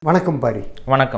வணக்கம் பாரி வணக்கம்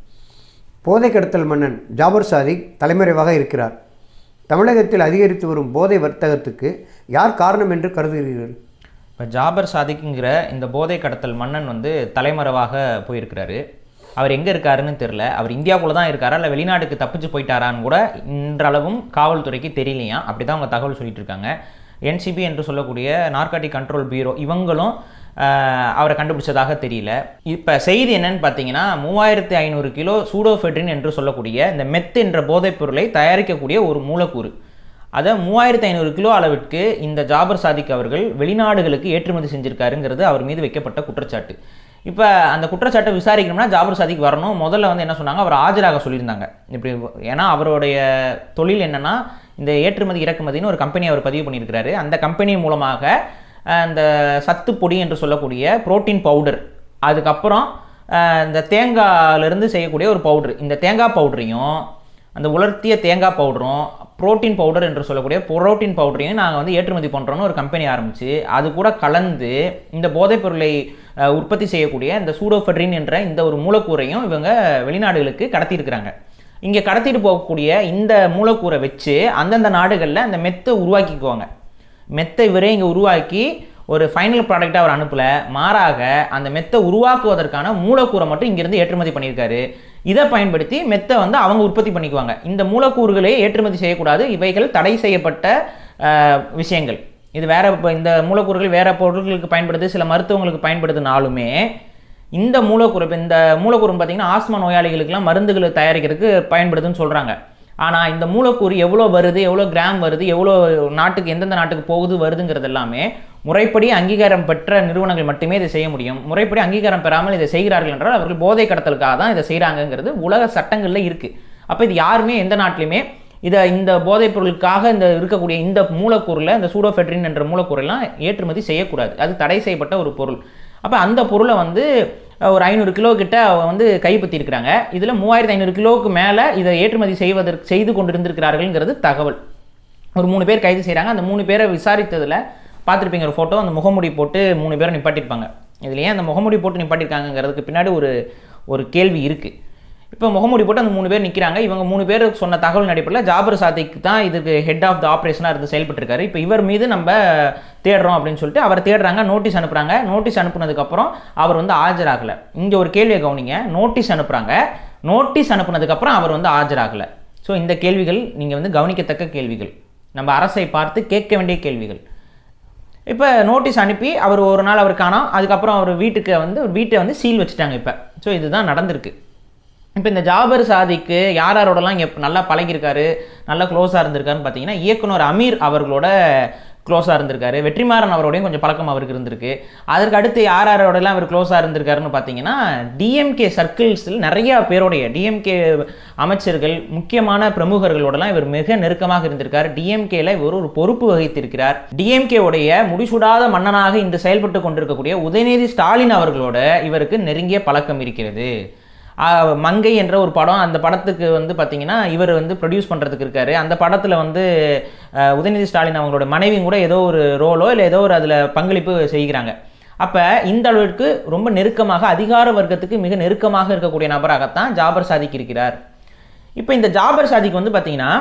போதை கடத்தல் மன்னன் ஜாபர் சாதிக் தலைமறைவாக இருக்கிறார் தமிழகத்தில் அதிகரித்து வரும் போதை வர்த்தகத்துக்கு யார் காரணம் என்று கருதுகிறீர்கள் இப்போ ஜாபர் சாதிக்குங்கிற இந்த போதை கடத்தல் மன்னன் வந்து தலைமறைவாக போயிருக்கிறாரு அவர் எங்கே இருக்காருன்னு தெரில அவர் இந்தியாவுக்குள்ள தான் இருக்காரா இல்லை வெளிநாட்டுக்கு தப்பிச்சு போயிட்டாரான்னு கூட இன்றளவும் காவல்துறைக்கு தெரியலையா அப்படி தான் அவங்க தகவல் சொல்லிட்டு இருக்காங்க என்சிபி என்று சொல்லக்கூடிய நார்காட்டிக் கண்ட்ரோல் பியூரோ இவங்களும் ஆஹ், அவரை கண்டுபிடிச்சதாக தெரியல இப்போ செய்தி என்னன்னு பார்த்தீங்கன்னா மூவாயிரத்தி ஐநூறு கிலோ சூடோஃபெட்ரின் என்று சொல்லக்கூடிய இந்த மெத் என்ற போதைப் பொருளை தயாரிக்கக்கூடிய ஒரு மூலக்கூறு அதை மூவாயிரத்தி ஐநூறு கிலோ அளவிற்கு இந்த ஜாபர் சாதிக் அவர்கள் வெளிநாடுகளுக்கு ஏற்றுமதி செஞ்சிருக்காருங்கிறது அவர் மீது வைக்கப்பட்ட குற்றச்சாட்டு இப்போ அந்த குற்றச்சாட்டை விசாரிக்கணும்னா ஜாபர் சாதிக் வரணும் முதல்ல வந்து என்ன சொன்னாங்க அவர் ஆஜராக சொல்லியிருந்தாங்க இப்படி ஏன்னா அவருடைய தொழில் என்னன்னா இந்த ஏற்றுமதி இறக்குமதின்னு ஒரு கம்பெனி அவர் பதிவு பண்ணியிருக்கிறாரு அந்த கம்பெனி மூலமாக அஹ், இந்த சத்து பொடி என்று சொல்லக்கூடிய புரோட்டீன் பவுடர் அதுக்கப்புறம் அஹ், இந்த தேங்காயிலிருந்து செய்யக்கூடிய ஒரு பவுடர் இந்த தேங்காய் பவுடரையும் அந்த உலர்த்திய தேங்காய் பவுடரும் புரோட்டீன் பவுடர் என்று சொல்லக்கூடிய புரோட்டீன் பவுடரையும் நாங்கள் வந்து ஏற்றுமதி பண்ணுறோன்னு ஒரு கம்பெனி ஆரம்பிச்சு அது கூட கலந்து இந்த போதைப் பொருளை அஹ், உற்பத்தி செய்யக்கூடிய இந்த சூடோஃபெட்ரின் என்ற இந்த ஒரு மூலக்கூறையும் இவங்க வெளிநாடுகளுக்கு கடத்தியிருக்கிறாங்க இங்கே கடத்திட்டு போகக்கூடிய இந்த மூலக்கூறை வச்சு அந்தந்த நாடுகளில் அந்த மெத்தை உருவாக்கிக்குவாங்க மெத்தை இவரே இங்கே உருவாக்கி ஒரு ஃபைனல் ப்ராடக்டாக அவர் அனுப்பல மாறாக அந்த மெத்தை உருவாக்குவதற்கான மூலக்கூறை மட்டும் இங்கிருந்து ஏற்றுமதி பண்ணியிருக்காரு இதை பயன்படுத்தி மெத்தை வந்து அவங்க உற்பத்தி பண்ணிக்குவாங்க இந்த மூலக்கூறுகளே ஏற்றுமதி செய்யக்கூடாது இவைகள் தடை செய்யப்பட்ட அஹ், விஷயங்கள் இது வேற இப்போ இந்த மூலக்கூறுகள் வேற பொருட்களுக்கு பயன்படுது சில மருத்துவங்களுக்கு பயன்படுதுனாலுமே இந்த மூலக்கூறு இப்போ இந்த மூலக்கூறு பார்த்தீங்கன்னா ஆஸ்மா நோயாளிகளுக்கெல்லாம் மருந்துகளை தயாரிக்கிறதுக்கு பயன்படுதுன்னு சொல்கிறாங்க ஆனால் இந்த மூலக்கூறு எவ்வளோ வருது எவ்வளோ கிராம் வருது எவ்வளோ நாட்டுக்கு எந்தெந்த நாட்டுக்கு போகுது வருதுங்கிறது எல்லாமே முறைப்படி அங்கீகாரம் பெற்ற நிறுவனங்கள் மட்டுமே இதை செய்ய முடியும் முறைப்படி அங்கீகாரம் பெறாமல் இதை செய்கிறார்கள் என்றால் அவர்கள் போதை கடத்தலுக்காக தான் இதை செய்கிறாங்கங்கிறது உலக சட்டங்களில் இருக்குது அப்போ இது யாருமே எந்த நாட்டிலையுமே இதை இந்த போதைப் பொருளுக்காக இந்த இருக்கக்கூடிய இந்த மூலக்கூறில் இந்த சூடோஃபெட்ரின் என்ற மூலக்கூறெல்லாம் ஏற்றுமதி செய்யக்கூடாது அது தடை செய்யப்பட்ட ஒரு பொருள் அப்போ அந்த பொருளை வந்து அஹ், ஒரு ஐநூறு கிலோ கிட்ட அவங்க வந்து கைப்பற்றியிருக்கிறாங்க இதில் மூவாயிரத்தி ஐநூறு கிலோவுக்கு மேலே இதை ஏற்றுமதி செய்வதற்கு செய்து கொண்டிருந்திருக்கிறார்கள்ங்கிறது தகவல் ஒரு மூணு பேர் கைது செய்கிறாங்க அந்த மூணு பேரை விசாரித்ததில் பார்த்துருப்பீங்க ஒரு ஃபோட்டோ அந்த முகமுடி போட்டு மூணு பேரை நிப்பாட்டியிருப்பாங்க இதில் ஏன் அந்த முகமுடி போட்டு நிப்பாட்டியிருக்காங்கங்கிறதுக்கு பின்னாடி ஒரு ஒரு கேள்வி இருக்குது இப்போ முகமூடி போட்டு அந்த மூணு பேர் நிற்கிறாங்க இவங்க மூணு பேர் சொன்ன தகவல் அடிப்படையில் ஜாபர் சாதிக் தான் இதுக்கு ஹெட் ஆஃப் த ஆப்ரேஷனாக இருந்து செயல்பட்டுருக்காரு இப்போ இவர் மீது நம்ம தேடுறோம் அப்படின்னு சொல்லிட்டு அவர் தேடுறாங்க நோட்டீஸ் அனுப்புகிறாங்க நோட்டீஸ் அனுப்புனதுக்கப்புறம் அவர் வந்து ஆஜராகலை இங்கே ஒரு கேள்வியை கவனிங்க நோட்டீஸ் அனுப்புகிறாங்க நோட்டீஸ் அனுப்புனதுக்கப்புறம் அவர் வந்து ஆஜராகலை ஸோ இந்த கேள்விகள் நீங்கள் வந்து கவனிக்கத்தக்க கேள்விகள் நம்ம அரசை பார்த்து கேட்க வேண்டிய கேள்விகள் இப்போ நோட்டீஸ் அனுப்பி அவர் ஒரு நாள் அவர் காணோம் அதுக்கப்புறம் அவர் வீட்டுக்கு வந்து வீட்டை வந்து சீல் வச்சுட்டாங்க இப்போ ஸோ இதுதான் நடந்திருக்கு இப்போ இந்த ஜாபர் சாதிக்கு யார் யாரோடலாம் இங்கே நல்லா பழகியிருக்காரு நல்லா க்ளோஸாக இருந்திருக்காருன்னு பார்த்தீங்கன்னா இயக்குனர் அமீர் அவர்களோட க்ளோஸாக இருந்திருக்காரு வெற்றிமாறன் அவரோடையும் கொஞ்சம் பழக்கம் அவருக்கு இருந்திருக்கு அதற்கு அடுத்து யார் யாரோடலாம் அவர் க்ளோஸாக இருந்திருக்காருன்னு பார்த்தீங்கன்னா டிஎம்கே சர்க்கிள்ஸில் நிறைய பேருடைய டிஎம்கே அமைச்சர்கள் முக்கியமான பிரமுகர்களோடலாம் இவர் மிக நெருக்கமாக இருந்திருக்கார் டிஎம்கேல இவர் ஒரு பொறுப்பு வகித்திருக்கிறார் டிஎம்கே உடைய முடிசூடாத மன்னனாக இன்று செயல்பட்டு கொண்டிருக்கக்கூடிய உதயநிதி ஸ்டாலின் அவர்களோட இவருக்கு நெருங்கிய பழக்கம் இருக்கிறது ஆஹ் மங்கை என்ற ஒரு படம் அந்த படத்துக்கு வந்து பார்த்தீங்கன்னா இவர் வந்து ப்ரொடியூஸ் பண்ணுறதுக்கு இருக்காரு அந்த படத்தில் வந்து ஆஹ் உதயநிதி ஸ்டாலின் அவங்களோட மனைவியும் கூட ஏதோ ஒரு ரோலோ இல்லை ஏதோ ஒரு அதில் பங்களிப்பு செய்கிறாங்க அப்போ இந்த அளவிற்கு ரொம்ப நெருக்கமாக அதிகார வர்க்கத்துக்கு மிக நெருக்கமாக இருக்கக்கூடிய நபராகத்தான் ஜாபர் சாதிக் இருக்கிறார் இப்போ இந்த ஜாபர் சாதிக் வந்து பார்த்தீங்கன்னா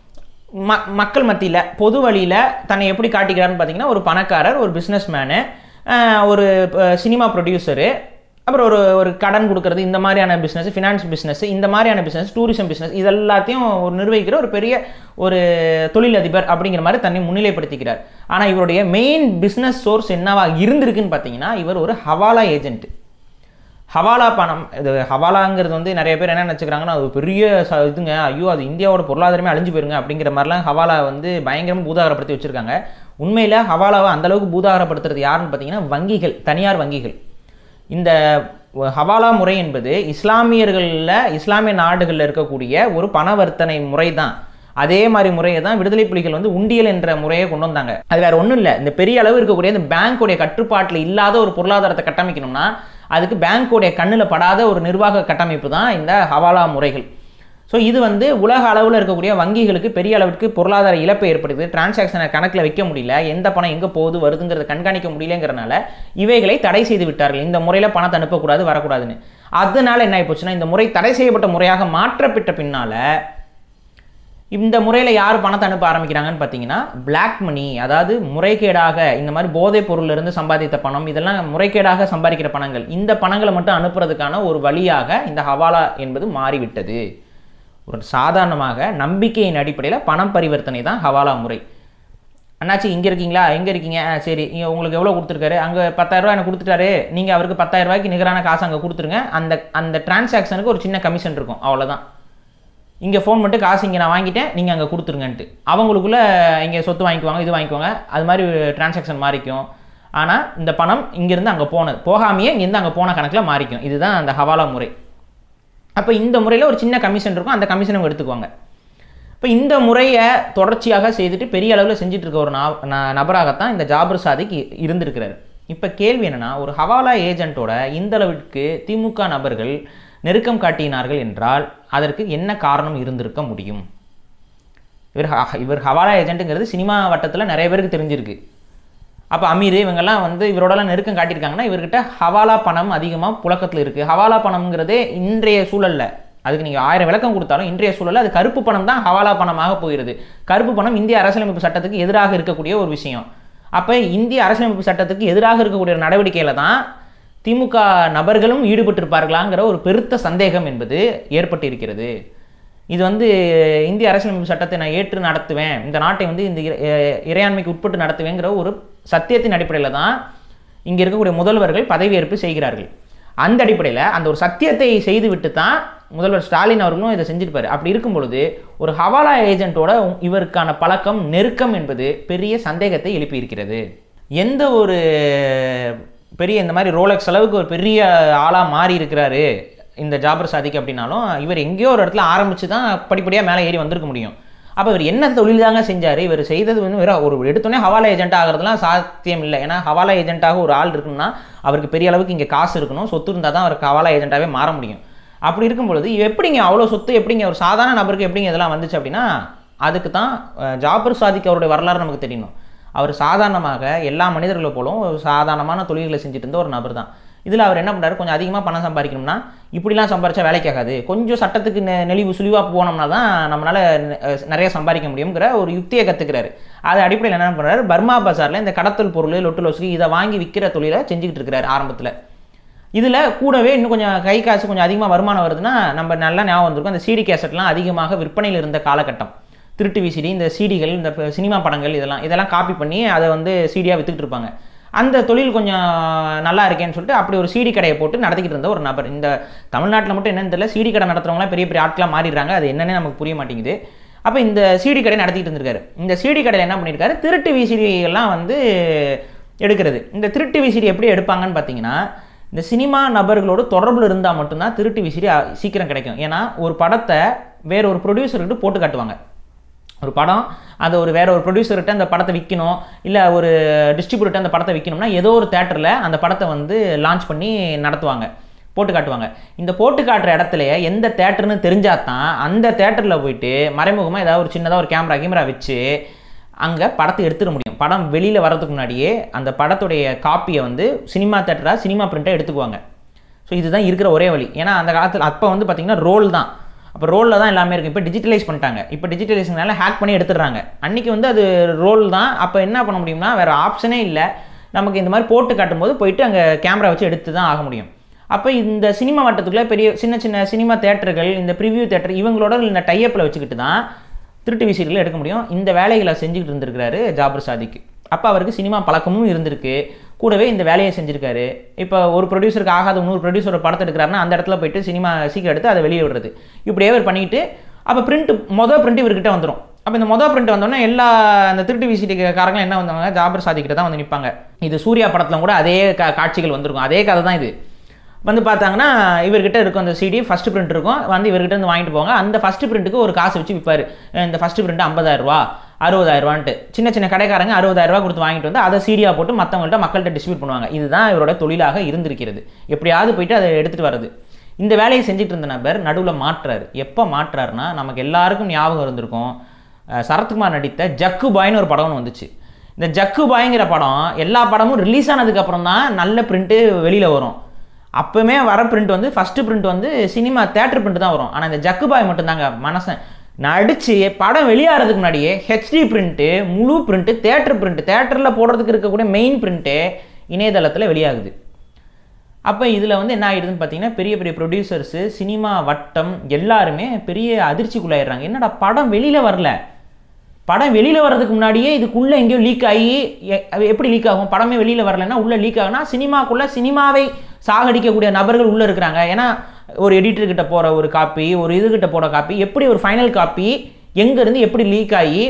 ம மக்கள் மத்தியில் பொது வழியில் தன்னை எப்படி காட்டிக்கிறாருன்னு பார்த்தீங்கன்னா ஒரு பணக்காரர் ஒரு பிஸ்னஸ் மேனு ஒரு அஹ், சினிமா ப்ரொடியூசரு அப்புறம் ஒரு ஒரு கடன் கொடுக்கறது இந்த மாதிரியான பிஸ்னஸ் ஃபினான்ஸ் பிஸ்னஸ் இந்த மாதிரியான பிஸ்னஸ் டூரிசம் பிஸ்னஸ் இது எல்லாத்தையும் ஒரு நிர்வகிக்கிற ஒரு பெரிய ஒரு தொழிலதிபர் அப்படிங்கிற மாதிரி தன்னை முன்னிலைப்படுத்திக்கிறார் ஆனால் இவருடைய மெயின் பிஸ்னஸ் சோர்ஸ் என்னவா இருந்திருக்குன்னு பார்த்தீங்கன்னா இவர் ஒரு ஹவாலா ஏஜென்ட் ஹவாலா பணம் இது ஹவாலாங்கிறது வந்து நிறைய பேர் என்ன நினச்சிக்கிறாங்கன்னா அது ஒரு பெரிய ச இதுங்க ஐயோ அது இந்தியாவோட பொருளாதாரமே அழிஞ்சு போயிருங்க அப்படிங்கிற மாதிரிலாம் ஹவாலா வந்து பயங்கரமாக பூதாகரப்படுத்தி வச்சுருக்காங்க உண்மையில் ஹவாலாவை அந்தளவுக்கு பூதாகரப்படுத்துறது யாருன்னு பார்த்தீங்கன்னா வங்கிகள் தனியார் வங்கிகள் இந்த ஹவாலா முறை என்பது இஸ்லாமியர்களில் இஸ்லாமிய நாடுகளில் இருக்கக்கூடிய ஒரு பணவர்த்தனை முறை தான் அதே மாதிரி முறையை தான் விடுதலை புலிகள் வந்து உண்டியல் என்ற முறையை கொண்டு வந்தாங்க அது வேற ஒன்றும் இல்லை இந்த பெரிய அளவு இருக்கக்கூடிய இந்த பேங்க்குடைய கட்டுப்பாட்டில் இல்லாத ஒரு பொருளாதாரத்தை கட்டமைக்கணும்னா அதுக்கு பேங்க்குடைய கண்ணில் படாத ஒரு நிர்வாக கட்டமைப்பு தான் இந்த ஹவாலா முறைகள் ஸோ இது வந்து உலக அளவில் இருக்கக்கூடிய வங்கிகளுக்கு பெரிய அளவுக்கு பொருளாதார இழப்பை ஏற்படுது டிரான்சாக்ஷனை கணக்கில் வைக்க முடியல எந்த பணம் எங்கே போகுது வருதுங்கிறத கண்காணிக்க முடியலங்கிறனால இவைகளை தடை செய்து விட்டார்கள் இந்த முறையில் பணத்தை அனுப்பக்கூடாது வரக்கூடாதுன்னு அதனால என்ன ஆகி போச்சுன்னா இந்த முறை தடை செய்யப்பட்ட முறையாக மாற்றப்பட்ட பின்னால் இந்த முறையில் யார் பணத்தை அனுப்ப ஆரம்பிக்கிறாங்கன்னு பார்த்தீங்கன்னா பிளாக் மணி அதாவது முறைகேடாக இந்த மாதிரி போதைப் பொருள்ல இருந்து சம்பாதித்த பணம் இதெல்லாம் முறைகேடாக சம்பாதிக்கிற பணங்கள் இந்த பணங்களை மட்டும் அனுப்புறதுக்கான ஒரு வழியாக இந்த ஹவாலா என்பது மாறிவிட்டது ஒரு சாதாரணமாக நம்பிக்கையின் அடிப்படையில் பணம் பரிவர்த்தனை தான் ஹவாலா முறை அண்ணாச்சி இங்கே இருக்கீங்களா எங்கே இருக்கீங்க ஆ, சரி இங்க உங்களுக்கு எவ்வளோ கொடுத்துருக்காரு அங்கே பத்தாயிரரூவா எனக்கு கொடுத்துட்டாரு நீங்கள் அவருக்கு பத்தாயிரம் ரூபாய்க்கு நிகரான காசு அங்கே கொடுத்துருங்க அந்த அந்த டிரான்சாக்ஷனுக்கு ஒரு சின்ன கமிஷன் இருக்கும் அவ்வளோதான் இங்கே ஃபோன் பண்ணிட்டு காசு இங்கே நான் வாங்கிட்டேன் நீங்கள் அங்கே கொடுத்துருங்கன்ட்டு அவங்களுக்குள்ள இங்கே சொத்து வாங்கிக்குவாங்க இது வாங்கிக்குவாங்க அது மாதிரி டிரான்சாக்ஷன் மாறிக்கும் ஆனால் இந்த பணம் இங்கேருந்து அங்கே போனது போகாமையே இங்கேருந்து அங்கே போன கணக்கில் மாறிக்கும் இதுதான் அந்த ஹவாலா முறை அப்போ இந்த முறையில் ஒரு சின்ன கமிஷன் இருக்கும் அந்த கமிஷனை அவங்க எடுத்துக்குவாங்க இப்போ இந்த முறையை தொடர்ச்சியாக செய்துட்டு பெரிய அளவில் செஞ்சுட்டு இருக்க ஒரு நா- ந- நபராகத்தான் இந்த ஜாபர் சாதிக் இ- இருந்திருக்கிறாரு இப்போ கேள்வி என்னன்னா ஒரு ஹவாலா ஏஜென்ட்டோட இந்த அளவிற்கு திமுக நபர்கள் நெருக்கம் காட்டினார்கள் என்றால் அதற்கு என்ன காரணம் இருந்திருக்க முடியும் இவர் ஹ- இவர் ஹவாலா ஏஜென்ட்டுங்கிறது சினிமா வட்டத்தில் நிறைய பேருக்கு தெரிஞ்சிருக்கு அப்போ அமீர் இவங்கெல்லாம் வந்து இவரோடலாம் நெருக்கம் காட்டியிருக்காங்கன்னா இவர்கிட்ட ஹவாலா பணம் அதிகமாக புழக்கத்தில் இருக்குது ஹவாலா பணம்ங்கிறதே இன்றைய சூழல்ல அதுக்கு நீங்கள் ஆயிரம் விளக்கம் கொடுத்தாலும் இன்றைய சூழல்ல அது கருப்பு பணம் தான் ஹவாலா பணமாக போகிறது கருப்பு பணம் இந்திய அரசியலமைப்பு சட்டத்துக்கு எதிராக இருக்கக்கூடிய ஒரு விஷயம் அப்போ இந்திய அரசியலமைப்பு சட்டத்துக்கு எதிராக இருக்கக்கூடிய ஒரு நடவடிக்கையில் தான் திமுக நபர்களும் ஈடுபட்டிருப்பார்களாங்கிற ஒரு பெருத்த சந்தேகம் என்பது ஏற்பட்டு இருக்கிறது இது வந்து இந்திய அரசியலமைப்பு சட்டத்தை நான் ஏற்று நடத்துவேன் இந்த நாட்டை வந்து இந்த இறை- அஹ் இறையாண்மைக்கு உட்பட்டு நடத்துவேங்கிற ஒரு சத்தியத்தின் அடிப்படையில் தான் இங்கே இருக்கக்கூடிய முதல்வர்கள் பதவியேற்பு செய்கிறார்கள் அந்த அடிப்படையில் அந்த ஒரு சத்தியத்தை செய்துவிட்டு தான் முதல்வர் ஸ்டாலின் அவர்களும் இதை செஞ்சிருப்பாரு அப்படி இருக்கும் பொழுது ஒரு ஹவாலா ஏஜென்ட்டோட இவருக்கான பழக்கம் நெருக்கம் என்பது பெரிய சந்தேகத்தை எழுப்பியிருக்கிறது எந்த ஒரு பெரிய இந்த மாதிரி ரோலக்ஸ் அளவுக்கு ஒரு பெரிய ஆளாக மாறி இருக்கிறாரு இந்த ஜாபர் சாதிக் அப்படின்னாலும் இவர் எங்கேயோ ஒரு இடத்துல ஆரம்பித்து தான் படிப்படியாக மேலே ஏறி வந்திருக்க முடியும் அப்போ இவர் என்ன தொழில் தாங்க செஞ்சார் இவர் செய்தது வந்து வெறும் ஒரு எடுத்தோடனே ஹவாலா ஏஜென்ட் ஆகிறதுலாம் சாத்தியம் இல்லை ஏன்னா ஹவாலா ஏஜென்ட்டாக ஒரு ஆள் இருக்கணும்னா அவருக்கு பெரிய அளவுக்கு இங்கே காசு இருக்கணும் சொத்து இருந்தால் தான் அவருக்கு ஹவாலா ஏஜென்ட்டாகவே மாற முடியும் அப்படி இருக்கும் பொழுது எப்படிங்க அவ்வளோ சொத்து எப்படிங்க ஒரு சாதாரண நபருக்கு எப்படிங்க இதெல்லாம் வந்துச்சு அப்படின்னா அதுக்கு தான் அஹ், ஜாபர் சாதிக் அவருடைய வரலாறு நமக்கு தெரியணும் அவர் சாதாரணமாக எல்லா மனிதர்களை போலும் ஒரு சாதாரணமான தொழில்களை செஞ்சுட்டு இருந்த ஒரு நபர் தான் இதில் அவர் என்ன பண்ணுறாரு கொஞ்சம் அதிகமாக பணம் சம்பாதிக்கணும்னா இப்படிலாம் சம்பாரிச்சா வேலைக்காகாது கொஞ்சம் சட்டத்துக்கு நெ- நெளிவு சுழிவாக போனோம்னா தான் நம்மளால் நிறைய சம்பாதிக்க முடியுங்கிற ஒரு யுக்தியை கற்றுக்கிறாரு அது அடிப்படையில் என்ன பண்ணுறாரு பர்மா பஜாரில் இந்த கடத்தல் பொருள் லொட்டு லொசுக்கு இதை வாங்கி விற்கிற தொழிலை செஞ்சுக்கிட்டு இருக்கிறாரு ஆரம்பத்தில் இதில் கூடவே இன்னும் கொஞ்சம் கை காசு கொஞ்சம் அதிகமாக வருமானம் வருதுன்னா நம்ம நல்லா ஞாபகம் வந்திருக்கும் அந்த சிடி கேசட்லாம் அதிகமாக விற்பனையில் இருந்த காலகட்டம் திருட்டு விசிடி இந்த சிடிகள் இந்த ப- சினிமா படங்கள் இதெல்லாம் இதெல்லாம் காப்பி பண்ணி அதை வந்து சிடியாக வித்துக்கிட்டு இருப்பாங்க அந்த தொழில் கொஞ்சம் நல்லா இருக்கேன்னு சொல்லிட்டு அப்படி ஒரு சிடி கடையை போட்டு நடத்திக்கிட்டு இருந்த ஒரு நபர் இந்த தமிழ்நாட்டில் மட்டும் என்னன்னு தெரியல சிடி கடை நடத்துறவங்களாம் பெரிய பெரிய ஆட்களாக மாறிடுறாங்க அது என்னன்னே நமக்கு புரிய மாட்டேங்குது அப்போ இந்த சிடி கடை நடத்திட்டு இருந்திருக்காரு இந்த சிடி கடையில் என்ன பண்ணியிருக்காரு திருட்டு விசிடி எல்லாம் வந்து எடுக்கிறது இந்த திருட்டு விசிடி எப்படி எடுப்பாங்கன்னு பார்த்தீங்கன்னா இந்த சினிமா நபர்களோடு தொடர்பில் இருந்தால் மட்டும்தான் திருட்டு விசிறி அ- சீக்கிரம் கிடைக்கும் ஏன்னா ஒரு படத்தை வேற ஒரு ப்ரொடியூசர்கிட்ட போட்டு காட்டுவாங்க ஒரு படம் அது ஒரு வேற ஒரு ப்ரொடியூசர்கிட்ட அந்த படத்தை விற்கணும் இல்லை ஒரு டிஸ்ட்ரிபியூட்டர் அந்த படத்தை விற்கணும்னா ஏதோ ஒரு தேட்டரில் அந்த படத்தை வந்து லான்ச் பண்ணி நடத்துவாங்க போட்டு காட்டுவாங்க இந்த போட்டு காட்டுற இடத்துலயே எந்த தேட்டர்னு தெரிஞ்சால் தான் அந்த தேட்டரில் போயிட்டு மறைமுகமாக ஏதாவது ஒரு சின்னதாக ஒரு கேமரா கேமரா வச்சு அங்கே படத்தை எடுத்துட முடியும் படம் வெளியில் வரதுக்கு முன்னாடியே அந்த படத்துடைய காப்பியை வந்து சினிமா தேட்டராக சினிமா பிரிண்ட்டை எடுத்துக்குவாங்க ஸோ இதுதான் இருக்கிற ஒரே வழி ஏன்னா அந்த காலத்தில் அப்போ வந்து பார்த்தீங்கன்னா ரோல் தான் அப்போ ரோலில் தான் எல்லாமே இருக்குது இப்போ டிஜிட்டலைஸ் பண்ணிட்டாங்க இப்போ டிஜிட்டலைஸ்னால ஹேக் பண்ணி எடுத்துடுறாங்க அன்றைக்கி வந்து அது ரோல் தான் அப்போ என்ன பண்ண முடியும்னா வேறு ஆப்ஷனே இல்லை நமக்கு இந்த மாதிரி போட்டு காட்டும்போது போயிட்டு அங்கே கேமரா வச்சு எடுத்து தான் ஆக முடியும் அப்போ இந்த சினிமா வட்டத்துக்குள்ளே பெரிய சின்ன சின்ன சினிமா தேட்டர்கள் இந்த ப்ரிவ்யூ தேட்டர் இவங்களோட இந்த டைப்பில் வச்சுக்கிட்டு தான் திருட்டு விசிறிகளை எடுக்க முடியும் இந்த வேலைகளை செஞ்சுக்கிட்டு இருந்திருக்கிறாரு ஜாபர் சாதிக் அப்போ அவருக்கு சினிமா பழக்கமும் இருந்திருக்கு கூடவே இந்த வேலையை செஞ்சிருக்காரு இப்போ ஒரு ப்ரொடியூசருக்கு ஆகாத இன்னொரு ப்ரொடியூசர் ஒரு படத்தை எடுக்கிறாருன்னா அந்த இடத்துல போயிட்டு சினிமா சீக்கிரம் எடுத்து அதை வெளியே விடுறது இப்படியே அவர் பண்ணிக்கிட்டு அப்போ பிரிண்ட் மொதல் பிரிண்ட் இவர்கிட்ட வந்துடும் அப்போ இந்த மொதல் பிரிண்ட் வந்தோடனே எல்லா அந்த திருட்டு விசிடி காரங்களும் என்ன வந்தாங்க ஜாபர் சாதிக்கிட்ட தான் வந்து நிற்பாங்க இது சூர்யா படத்தில் கூட அதே கா காட்சிகள் வந்திருக்கும் அதே கதை தான் இது வந்து பார்த்தாங்கன்னா இவர்கிட்ட இருக்கும் அந்த சிடி ஃபஸ்ட் பிரிண்ட் இருக்கும் வந்து இவர்கிட்ட இருந்து வாங்கிட்டு போவாங்க அந்த ஃபஸ்ட் பிரிண்ட்டுக்கு ஒரு காசு வச்சு விற்பாரு இந்த ஃபஸ்ட் பிரிண்ட் ஐம்பதாயிரரூவா அறுபதாயிரரூவான்ட்டு சின்ன சின்ன கடைக்காரங்க அறுபதாயிரரூவா கொடுத்து வாங்கிட்டு வந்து அதை சீடியாக போட்டு மற்றவங்கள்ட்ட மக்கள்கிட்ட டிஸ்ட்ரிபியூட் பண்ணுவாங்க இதுதான் இவரோட தொழிலாக இருந்திருக்கிறது எப்படியாவது போயிட்டு அதை எடுத்துகிட்டு வர்றது இந்த வேலையை செஞ்சுட்டு இருந்த நபர் நடுவில் மாற்றுறாரு எப்போ மாற்றுறாருன்னா நமக்கு எல்லாருக்கும் ஞாபகம் இருந்திருக்கும் அஹ் சரத்குமார் நடித்த ஜக்கு பாய்னு ஒரு படம் ஒன்று வந்துச்சு இந்த ஜக்கு பாய்ங்கிற படம் எல்லா படமும் ரிலீஸ் ஆனதுக்கப்புறம் தான் நல்ல பிரிண்ட்டு வெளியில் வரும் அப்போவுமே வர பிரிண்ட் வந்து ஃபஸ்ட்டு பிரிண்ட் வந்து சினிமா தேட்டர் பிரிண்ட் தான் வரும் ஆனால் இந்த ஜக்கு பாய் மட்டும்தாங்க மனசன் நடிச்சு படம் வெளியாகிறதுக்கு முன்னாடியே ஹெச்டி பிரிண்ட்டு முழு பிரிண்ட்டு தேட்டர் பிரிண்ட்டு தேட்டரில் போடுறதுக்கு இருக்கக்கூடிய மெயின் பிரிண்ட்டு இணையதளத்தில் வெளியாகுது அப்போ இதில் வந்து என்ன ஆகிடுதுன்னு பார்த்தீங்கன்னா பெரிய பெரிய ப்ரொடியூசர்ஸு சினிமா வட்டம் எல்லாருமே பெரிய அதிர்ச்சிக்குள்ளாயிடுறாங்க என்னடா படம் வெளியில் வரல படம் வெளியில் வர்றதுக்கு முன்னாடியே இதுக்குள்ளே எங்கேயோ லீக் ஆகி எ- அது எப்படி லீக் ஆகும் படமே வெளியில் வரலைன்னா உள்ளே லீக் ஆகுனா சினிமாக்குள்ளே சினிமாவை சாகடிக்கக்கூடிய நபர்கள் உள்ளே இருக்கிறாங்க ஏன்னா ஒரு எடிட்டர் கிட்ட போகிற ஒரு காப்பி ஒரு இதுகிட்ட போகிற காப்பி எப்படி ஒரு ஃபைனல் காப்பி எங்கேருந்து எப்படி லீக் ஆகி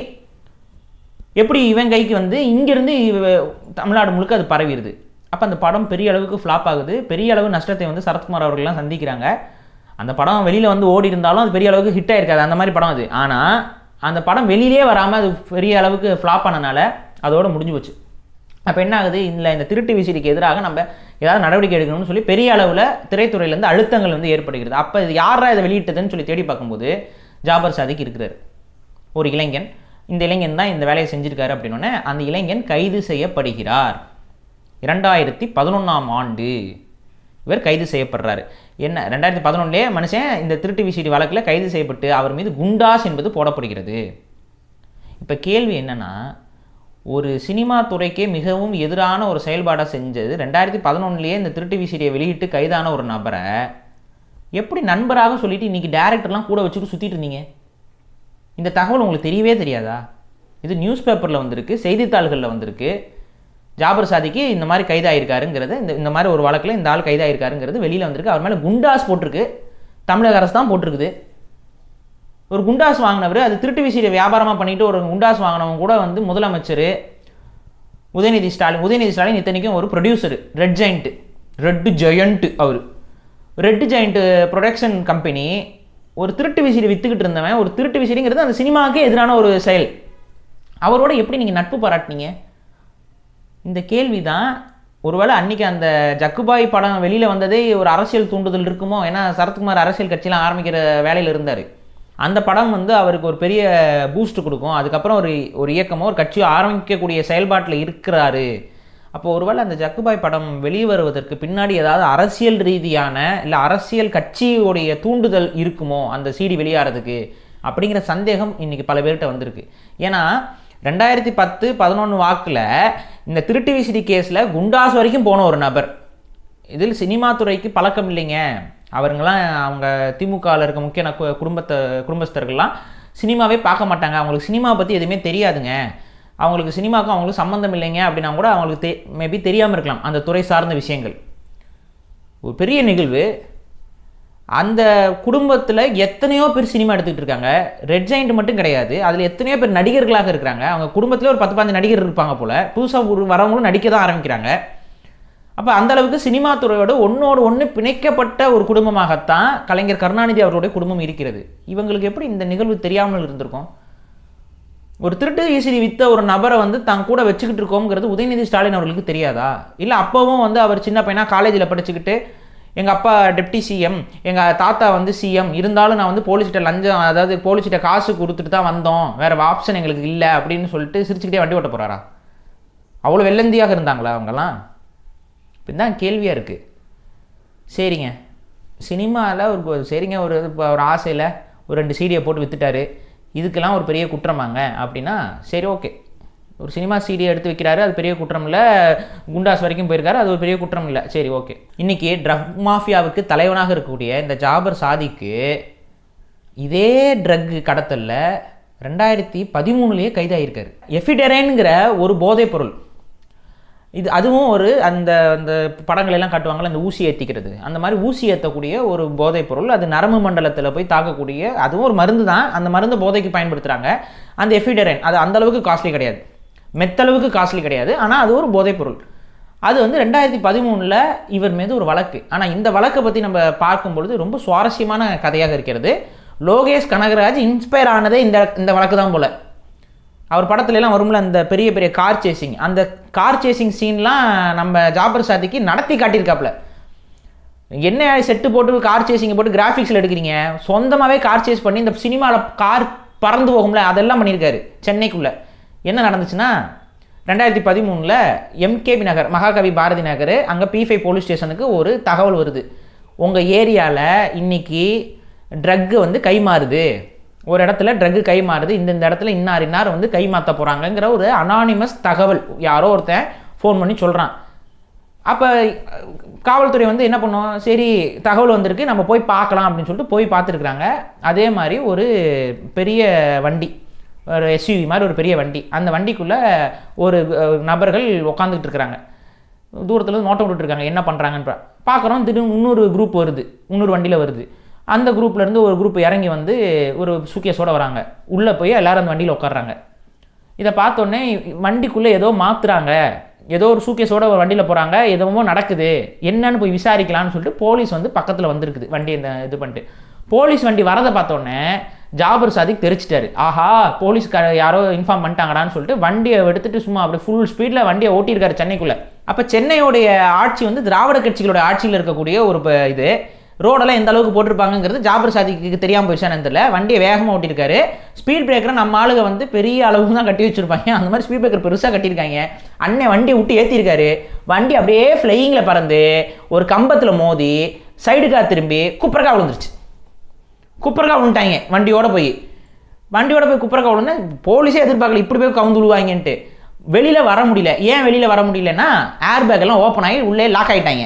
எப்படி இவன் கைக்கு வந்து இங்கேருந்து தமிழ்நாடு முழுக்க அது பரவிடுது அப்போ அந்த படம் பெரிய அளவுக்கு ஃப்ளாப் ஆகுது பெரிய அளவு நஷ்டத்தை வந்து சரத்குமார் அவர்கள்லாம் சந்திக்கிறாங்க அந்த படம் வெளியில் வந்து ஓடி இருந்தாலும் அது பெரிய அளவுக்கு ஹிட் ஆயிருக்காது அந்த மாதிரி படம் அது ஆனால் அந்த படம் வெளியிலே வராமல் அது பெரிய அளவுக்கு ஃப்ளாப் ஆனனால அதோட முடிஞ்சு போச்சு அப்போ என்ன ஆகுது இல்லை இந்த திருட்டு விசிடிக்கு எதிராக நம்ம ஏதாவது நடவடிக்கை எடுக்கணும்னு சொல்லி பெரிய அளவில் திரைத்துறையிலேருந்து அழுத்தங்கள் வந்து ஏற்படுகிறது அப்போ இது யாரா இதை வெளியிட்டதுன்னு சொல்லி தேடி பார்க்கும்போது ஜாபர் சாதிக் இருக்கிறார் ஒரு இளைஞன் இந்த இளைஞன் தான் இந்த வேலையை செஞ்சிருக்காரு அப்படின்னோடனே அந்த இளைஞன் கைது செய்யப்படுகிறார் இரண்டாயிரத்தி பதினொன்றாம் ஆண்டு இவர் கைது செய்யப்படுறாரு என்ன ரெண்டாயிரத்தி பதினொன்றுலேயே மனுஷன் இந்த திருட்டு விசிடி வழக்கில் கைது செய்யப்பட்டு அவர் மீது குண்டாஸ் என்பது போடப்படுகிறது இப்போ கேள்வி என்னன்னா ஒரு சினிமா துறைக்கே மிகவும் எதிரான ஒரு செயல்பாடை செஞ்சது ரெண்டாயிரத்தி பதினொன்றுலேயே இந்த திருட்டு விசிடியை வெளியிட்டு கைதான ஒரு நபரை எப்படி நண்பராக சொல்லிட்டு இன்னைக்கு டேரக்டர்லாம் கூட வச்சுட்டு சுற்றிட்டு இருந்தீங்க இந்த தகவல் உங்களுக்கு தெரியவே தெரியாதா இது நியூஸ் பேப்பரில் வந்திருக்கு செய்தித்தாள்களில் வந்திருக்கு ஜாபர் சாதிக்கு இந்த மாதிரி கைதாயிருக்காருங்கிறது இந்த இந்த மாதிரி ஒரு வழக்கில் இந்த ஆள் கைதாயிருக்காருங்கிறது வெளியில் வந்திருக்கு அவர் மேலே குண்டாஸ் போட்டிருக்கு தமிழக அரசு தான் போட்டிருக்குது ஒரு குண்டாஸ் வாங்கினவர் அது திருட்டு விசிறிய வியாபாரமாக பண்ணிட்டு ஒரு குண்டாஸ் வாங்கினவங்க கூட வந்து முதலமைச்சர் உதயநிதி ஸ்டாலின் உதயநிதி ஸ்டாலின் இத்தனைக்கும் ஒரு producer Red Giant Red Giant அவர் ரெட் ஜெயண்ட் ப்ரொடக்ஷன் கம்பெனி ஒரு திருட்டு விசிறி வித்துக்கிட்டு இருந்தவன் ஒரு திருட்டு விசிறிங்கிறது அந்த சினிமாவுக்கே எதிரான ஒரு செயல் அவரோட எப்படி நீங்கள் நட்பு பாராட்டினீங்க இந்த கேள்வி தான் ஒருவேளை அன்னைக்கு அந்த ஜக்குபாய் படம் வெளியில் வந்ததே ஒரு அரசியல் தூண்டுதல் இருக்குமோ ஏன்னா சரத்குமார் அரசியல் கட்சியெலாம் ஆரம்பிக்கிற வேலையில் இருந்தார் அந்த படம் வந்து அவருக்கு ஒரு பெரிய பூஸ்ட் கொடுக்கும் அதுக்கப்புறம் ஒரு ஒரு இயக்கமோ ஒரு கட்சியோ ஆரம்பிக்கக்கூடிய செயல்பாட்டில் இருக்கிறாரு அப்போ ஒருவேளை அந்த ஜக்குபாய் படம் வெளியே வருவதற்கு பின்னாடி ஏதாவது அரசியல் ரீதியான இல்லை அரசியல் கட்சியுடைய தூண்டுதல் இருக்குமோ அந்த சிடி வெளியாகிறதுக்கு அப்படிங்கிற சந்தேகம் இன்னைக்கு பல பேர்கிட்ட வந்திருக்கு ஏன்னா ரெண்டாயிரத்தி பத்து பதினொன்று வாக்கில் இந்த திருட்டு விசிடி கேஸில் குண்டாஸ் வரைக்கும் போன ஒரு நபர் இதில் சினிமா துறைக்கு பழக்கம் இல்லைங்க அவருங்கெல்லாம் அவங்க திமுகவில் இருக்க முக்கிய ந- கு- குடும்பத்தை குடும்பஸ்தர்கள்லாம் சினிமாவே பார்க்க மாட்டாங்க அவங்களுக்கு சினிமா பற்றி எதுவுமே தெரியாதுங்க அவங்களுக்கு சினிமாவுக்கும் அவங்களுக்கு சம்மந்தம் இல்லைங்க அப்படின்னா கூட அவங்களுக்கு தெ மேபி தெரியாமல் இருக்கலாம் அந்த துறை சார்ந்த விஷயங்கள் ஒரு பெரிய நிகழ்வு அந்த குடும்பத்தில் எத்தனையோ பேர் சினிமா எடுத்துக்கிட்டு இருக்காங்க ரெட் ஜெயிண்ட் மட்டும் கிடையாது அதில் எத்தனையோ பேர் நடிகர்களாக இருக்கிறாங்க அவங்க குடும்பத்தில் ஒரு பத்து பதினஞ்சு நடிகர் இருப்பாங்க போல் புதுசாக ஒரு வரவங்களும் நடிக்க தான் ஆரம்பிக்கிறாங்க அப்போ அந்த அளவுக்கு சினிமா துறையோட ஒன்றோடு ஒன்று பிணைக்கப்பட்ட ஒரு குடும்பமாகத்தான் கலைஞர் கருணாநிதி அவருடைய குடும்பம் இருக்கிறது இவங்களுக்கு எப்படி இந்த நிகழ்வு தெரியாமல் இருந்திருக்கும் ஒரு திருட்டு ஈசிடி வித்த ஒரு நபரை வந்து தான் கூட வச்சுக்கிட்டு இருக்கோங்கிறது உதயநிதி ஸ்டாலின் அவர்களுக்கு தெரியாதா இல்லை அப்போவும் வந்து அவர் சின்ன பையனா காலேஜில் படிச்சுக்கிட்டு எங்கள் அப்பா டெப்டி சிஎம் எங்கள் தாத்தா வந்து சிஎம் இருந்தாலும் நான் வந்து போலீஸ்கிட்ட லஞ்சம் அதாவது போலீஸ்கிட்ட காசு கொடுத்துட்டு தான் வந்தோம் வேறு ஆப்ஷன் எங்களுக்கு இல்லை அப்படின்னு சொல்லிட்டு சிரிச்சுக்கிட்டே வண்டி ஓட்ட போகிறாரா அவ்வளோ வெள்ளந்தியாக இருந்தாங்களா அவங்கெல்லாம் இப்படிதான் கேள்வியாக இருக்குது சரிங்க சினிமாவில் ஒரு சரிங்க ஒரு இப்போ ஒரு ஆசையில் ஒரு ரெண்டு சீடியை போட்டு வித்துட்டாரு இதுக்கெல்லாம் ஒரு பெரிய குற்றமாங்க அப்படின்னா சரி ஓகே ஒரு சினிமா சீடியை எடுத்து வைக்கிறாரு அது பெரிய குற்றம் இல்லை குண்டாஸ் வரைக்கும் போயிருக்காரு அது ஒரு பெரிய குற்றம் இல்லை சரி ஓகே இன்னைக்கு ட்ரக் மாஃபியாவுக்கு தலைவனாக இருக்கக்கூடிய இந்த ஜாபர் சாதிக்கு இதே ட்ரக் கடத்தலில் ரெண்டாயிரத்தி பதிமூணுலேயே கைதாகியிருக்காரு எஃபிடெரேனுங்கிற ஒரு போதைப் பொருள் இது அதுவும் ஒரு அந்த அந்த படங்கள் எல்லாம் காட்டுவாங்கல்ல அந்த ஊசி ஏற்றிக்கிறது அந்த மாதிரி ஊசி ஏற்றக்கூடிய ஒரு போதைப் பொருள் அது நரம்பு மண்டலத்தில் போய் தாக்கக்கூடிய அதுவும் ஒரு மருந்து தான் அந்த மருந்து போதைக்கு பயன்படுத்துகிறாங்க அந்த எஃபிடரன் அது அந்த அளவுக்கு காஸ்ட்லி கிடையாது மெத்தளவுக்கு காஸ்ட்லி கிடையாது ஆனால் அது ஒரு போதைப் பொருள் அது வந்து ரெண்டாயிரத்தி பதிமூணில் இவர் மீது ஒரு வழக்கு ஆனால் இந்த வழக்கை பற்றி நம்ம பார்க்கும் பொழுது ரொம்ப சுவாரஸ்யமான கதையாக இருக்கிறது லோகேஷ் கனகராஜ் இன்ஸ்பயர் ஆனதே இந்த இந்த வழக்கு தான் போல அவர் படத்துல எல்லாம் வரும்ல அந்த பெரிய பெரிய கார் சேசிங் அந்த கார் சேசிங் சீன்லாம் நம்ம ஜாபர் சாதிக்கு நடத்தி காட்டியிருக்காப்புல என்ன செட்டு போட்டு கார் சேசிங்க போட்டு கிராஃபிக்ஸில் எடுக்கிறீங்க சொந்தமாகவே கார் சேஸ் பண்ணி இந்த சினிமாவில் கார் பறந்து போகும்ல அதெல்லாம் பண்ணியிருக்காரு சென்னைக்குள்ளே என்ன நடந்துச்சுன்னா ரெண்டாயிரத்தி பதிமூணில் எம்கேபி நகர் மகாகவி பாரதி நகர் அங்கே பி ஃபைவ் போலீஸ் ஸ்டேஷனுக்கு ஒரு தகவல் வருது உங்கள் ஏரியாவில் இன்னைக்கு ட்ரக்கு வந்து கை மாறுது ஒரு இடத்துல ட்ரக்கு கை மாறுது இந்த இந்த இடத்துல இன்னார் இன்னார் வந்து கை மாற்ற போகிறாங்கங்கிற ஒரு அனானிமஸ் தகவல் யாரோ ஒருத்தன் ஃபோன் பண்ணி சொல்கிறான் அப்போ காவல்துறை வந்து என்ன பண்ணும் சரி தகவல் வந்திருக்கு நம்ம போய் பார்க்கலாம் அப்படின்னு சொல்லிட்டு போய் பார்த்துருக்குறாங்க அதே மாதிரி ஒரு பெரிய வண்டி ஒரு எஸ்யூவி மாதிரி ஒரு பெரிய வண்டி அந்த வண்டிக்குள்ளே ஒரு அஹ், நபர்கள் உட்காந்துக்கிட்டு இருக்கிறாங்க தூரத்தில் இருந்து நோட்டம் விட்டுருக்காங்க என்ன பண்ணுறாங்கன்னு பா- பார்க்குறோம் திடீர்னு இன்னொரு குரூப் வருது இன்னொரு வண்டியில் வருது அந்த குரூப்ல இருந்து ஒரு குரூப் இறங்கி வந்து ஒரு சுக்கியஸோட வராங்க உள்ளே போய் எல்லாரும் அந்த வண்டியில் உட்கார்றாங்க இதை பார்த்தோன்னே வண்டிக்குள்ளே ஏதோ மாத்துறாங்க ஏதோ ஒரு சூக்கேஸோட ஒரு வண்டியில் போகிறாங்க எதுவும் நடக்குது என்னன்னு போய் விசாரிக்கலாம்னு சொல்லிட்டு போலீஸ் வந்து பக்கத்தில் வந்திருக்குது வண்டி இந்த இது பண்ணிட்டு போலீஸ் வண்டி வரதை பார்த்தோன்னே ஜாபர் சாதிக் தெரிச்சிட்டாரு ஆஹா போலீஸ்கார யாரோ இன்ஃபார்ம் பண்ணிட்டாங்கடான்னு சொல்லிட்டு வண்டியை எடுத்துட்டு சும்மா அப்படி ஃபுல் ஸ்பீடில் வண்டியை ஓட்டியிருக்காரு சென்னைக்குள்ளே அப்போ சென்னையோடைய ஆட்சி வந்து திராவிட கட்சிகளோட ஆட்சியில் இருக்கக்கூடிய ஒரு ப- இது ரோடெல்லாம் எந்த அளவுக்கு போட்டிருப்பாங்கங்கிறது ஜாபர் சாதிக்கு தெரியாமல் போயிடுச்சான்னு தெரியல வண்டியை வேகமாக ஓட்டியிருக்காரு ஸ்பீட் பிரேக்கரை நம்ம ஆளுங்க வந்து பெரிய அளவுக்கு தான் கட்டி வச்சிருப்பாங்க அந்த மாதிரி ஸ்பீட் பிரேக்கர் பெருசாக கட்டியிருக்காங்க அண்ணன் வண்டியை விட்டு ஏற்றிருக்காரு வண்டி அப்படியே ஃப்ளையிங்கில் பறந்து ஒரு கம்பத்தில் மோதி சைடுக்காக திரும்பி குப்பரக்கா விழுந்துருச்சு குப்பரக்கா விழுந்துட்டாங்க வண்டியோட போய் வண்டியோட போய் குப்பரக்கா விழுந்தா போலீஸே எதிர்பார்க்கல இப்படி போய் கவுந்து விழுவாங்கன்ட்டு வெளியில் வர முடியல ஏன் வெளியில் வர முடியலன்னா ஏர் பேக் எல்லாம் ஓப்பன் ஆகி உள்ளே லாக் ஆகிட்டாங்க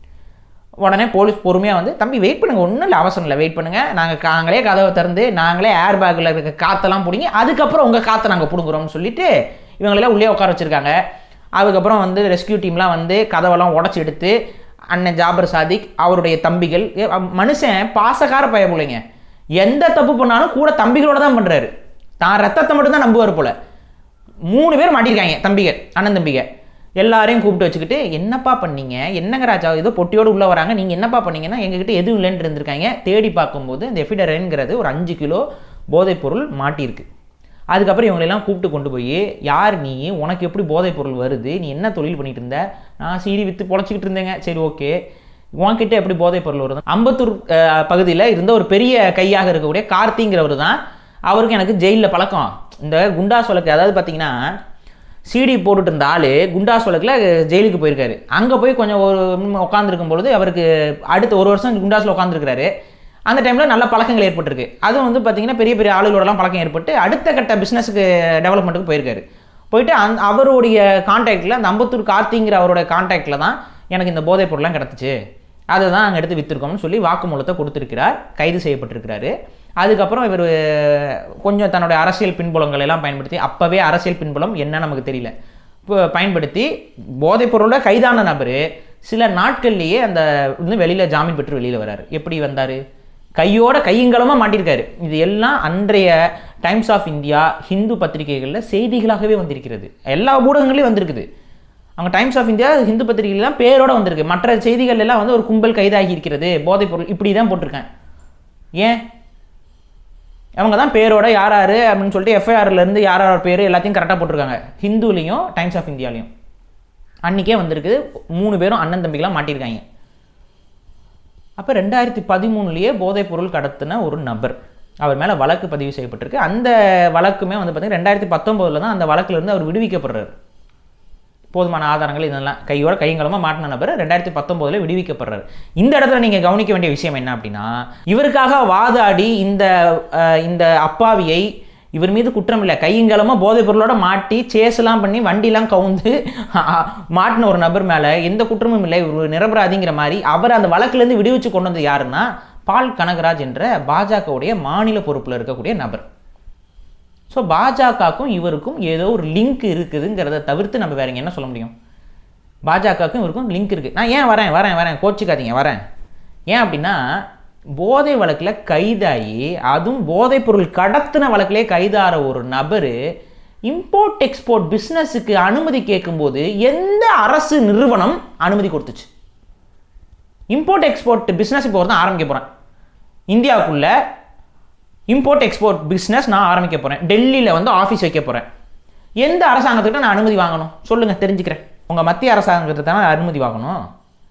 உடனே போலீஸ் பொறுமையாக வந்து தம்பி வெயிட் பண்ணுங்க ஒன்றும் இல்லை அவசரம் இல்லை வெயிட் பண்ணுங்க நாங்கள் நாங்களே கதவை திறந்து நாங்களே ஏர் பேக்கில் இருக்க காற்றெல்லாம் பிடிங்கி அதுக்கப்புறம் உங்கள் காற்றை நாங்கள் பிடுங்குறோம்னு சொல்லிட்டு இவங்களெல்லாம் உள்ளே உட்கார வச்சிருக்காங்க அதுக்கப்புறம் வந்து ரெஸ்கியூ டீம்லாம் வந்து கதவெல்லாம் உடச்சி எடுத்து அண்ணன் ஜாபர் சாதிக் அவருடைய தம்பிகள் ஏ, அ- மனுஷன் பாசக்கார பய பிள்ளைங்க எந்த தப்பு பண்ணாலும் கூட தம்பிகளோட தான் பண்ணுறாரு தான் ரத்தத்தை மட்டும் தான் நம்புவார் போல மூணு பேர் மாட்டியிருக்காங்க தம்பிகள் அண்ணன் தம்பிக எல்லாரையும் கூப்பிட்டு வச்சுக்கிட்டு என்னப்பா பண்ணீங்க என்னங்க ராஜா ஏதோ பொட்டியோடு உள்ளே வராங்க நீங்கள் என்னப்பா பண்ணீங்கன்னா எங்ககிட்ட எதுவும் இல்லைன்னு இருந்திருக்காங்க தேடி பார்க்கும்போது இந்த எஃபிடரன்ங்கிறது ஒரு அஞ்சு கிலோ போதைப் பொருள் மாட்டியிருக்கு அதுக்கப்புறம் இவங்களெல்லாம் கூப்பிட்டு கொண்டு போய் யார் நீ உனக்கு எப்படி போதைப் பொருள் வருது நீ என்ன தொழில் பண்ணிட்டு இருந்த நான் சீடி விற்று பொழைச்சிக்கிட்டு இருந்தேங்க சரி ஓகே உன்கிட்ட எப்படி போதைப் பொருள் வருது அம்பத்தூர் பகுதியில் இருந்த ஒரு பெரிய கையாக இருக்கக்கூடிய கார்த்திங்கிறவர் தான் அவருக்கு எனக்கு ஜெயிலில் பழக்கம் இந்த குண்டாஸ் வழக்கு அதாவது பார்த்தீங்கன்னா சிடி போட்டுட்டு இருந்த ஆள் குண்டாஸ் வழக்கில் ஜெயிலுக்கு போயிருக்காரு அங்கே போய் கொஞ்சம் ஒரு உட்காந்துருக்கும் பொழுது அவருக்கு அடுத்த ஒரு வருஷம் குண்டாஸில் உட்காந்துருக்காரு அந்த டைமில் நல்ல பழக்கங்கள் ஏற்பட்டிருக்கு அதுவும் வந்து பார்த்தீங்கன்னா பெரிய பெரிய ஆளுகளோடலாம் பழக்கம் ஏற்பட்டு அடுத்த கட்ட பிஸ்னஸுக்கு டெவலப்மெண்ட்டுக்கு போயிருக்காரு போயிட்டு அந் அவருடைய கான்டாக்டில் அந்த அம்பத்தூர் கார்த்திங்கிற அவரோட கான்டாக்டில் தான் எனக்கு இந்த போதைப் பொருள்லாம் கிடச்சிச்சு அதை தான் நாங்கள் எடுத்து விற்றுருக்கோம்னு சொல்லி வாக்குமூலத்தை கொடுத்துருக்கிறார் கைது செய்யப்பட்டிருக்கிறாரு அதுக்கப்புறம் இவர் கொஞ்சம் தன்னுடைய அரசியல் பின்புலங்களை எல்லாம் பயன்படுத்தி அப்போவே அரசியல் பின்புலம் என்ன நமக்கு தெரியல இப்போ பயன்படுத்தி போதைப் பொருளோட கைதான நபர் சில நாட்கள்லேயே அந்த வந்து வெளியில் ஜாமீன் பெற்று வெளியில் வராரு எப்படி வந்தார் கையோட கையங்கலமாக மாட்டியிருக்காரு இது எல்லாம் அன்றைய டைம்ஸ் ஆஃப் இந்தியா ஹிந்து பத்திரிகைகளில் செய்திகளாகவே வந்திருக்கிறது எல்லா ஊடகங்களையும் வந்திருக்குது அவங்க டைம்ஸ் ஆஃப் இந்தியா ஹிந்து பத்திரிகைலாம் பேரோட வந்திருக்கு மற்ற செய்திகள் எல்லாம் வந்து ஒரு கும்பல் கைதாகி இருக்கிறது போதைப் பொருள் இப்படி தான் போட்டிருக்கேன் ஏன் அவங்க தான் பேரோட யார் யார் அப்படின்னு சொல்லிட்டு எஃப்ஐஆர்லேருந்து யார் யார் பேர் எல்லாத்தையும் கரெக்டாக போட்டிருக்காங்க ஹிந்துலையும் டைம்ஸ் ஆஃப் இந்தியாலையும் அன்றைக்கே வந்திருக்கு மூணு பேரும் அண்ணன் தம்பிகளாம் மாட்டியிருக்காங்க அப்போ ரெண்டாயிரத்தி பதிமூணுலேயே போதைப் பொருள் கடத்தின ஒரு நபர் அவர் மேலே வழக்கு பதிவு செய்யப்பட்டிருக்கு அந்த வழக்குமே வந்து பார்த்தீங்கன்னா ரெண்டாயிரத்தி பத்தொம்போதில் தான் அந்த வழக்குலேருந்து அவர் விடுவிக்கப்படுறாரு போதுமான ஆதாரங்கள் இதெல்லாம் கையோட கையங்கலமாக மாட்டின நபர் ரெண்டாயிரத்தி பத்தொம்போதில் விடுவிக்கப்படுறாரு இந்த இடத்துல நீங்கள் கவனிக்க வேண்டிய விஷயம் என்ன அப்படின்னா இவருக்காக வாதாடி இந்த அஹ், இந்த அப்பாவியை இவர் மீது குற்றம் இல்லை கையங்கலமாக போதைப் பொருளோட மாட்டி சேஸ்லாம் பண்ணி வண்டிலாம் கவுந்து மாட்டின ஒரு நபர் மேலே எந்த குற்றமும் இல்லை இவர் ஒரு நிரபராதிங்கிற மாதிரி அவர் அந்த வழக்குலேருந்து விடுவிச்சு கொண்டு வந்தது யாருன்னா பால் கனகராஜ் என்ற பாஜகவுடைய மாநில பொறுப்பில் இருக்கக்கூடிய நபர் ஸோ பாஜகவுக்கும் இவருக்கும் ஏதோ ஒரு லிங்க் இருக்குதுங்கிறத தவிர்த்து நம்ம வேற இங்க என்ன சொல்ல முடியும் பாஜகவுக்கும் இவருக்கும் லிங்க் இருக்குது நான் ஏன் வரேன் வரேன் வரேன் கோச்சிக்காதீங்க வரேன் ஏன் அப்படின்னா போதை வழக்கில் கைதாகி அதுவும் போதைப் பொருள் கடத்தின வழக்கிலே கைதாகிற ஒரு நபர் இம்போர்ட் எக்ஸ்போர்ட் பிஸ்னஸுக்கு அனுமதி கேட்கும்போது எந்த அரசு நிறுவனம் அனுமதி கொடுத்துச்சு இம்போர்ட் எக்ஸ்போர்ட் பிஸ்னஸ் இப்போ தான் ஆரம்பிக்க போகிறேன் இந்தியாவுக்குள்ள இம்போர்ட் எக்ஸ்போர்ட் பிஸ்னஸ் நான் ஆரம்பிக்க போகிறேன் டெல்லியில் வந்து ஆஃபீஸ் வைக்க போகிறேன் எந்த அரசாங்கத்துக்கிட்ட நான் அனுமதி வாங்கணும் சொல்லுங்கள் தெரிஞ்சுக்கிறேன் உங்கள் மத்திய அரசாங்கத்தை தானே அனுமதி வாங்கணும்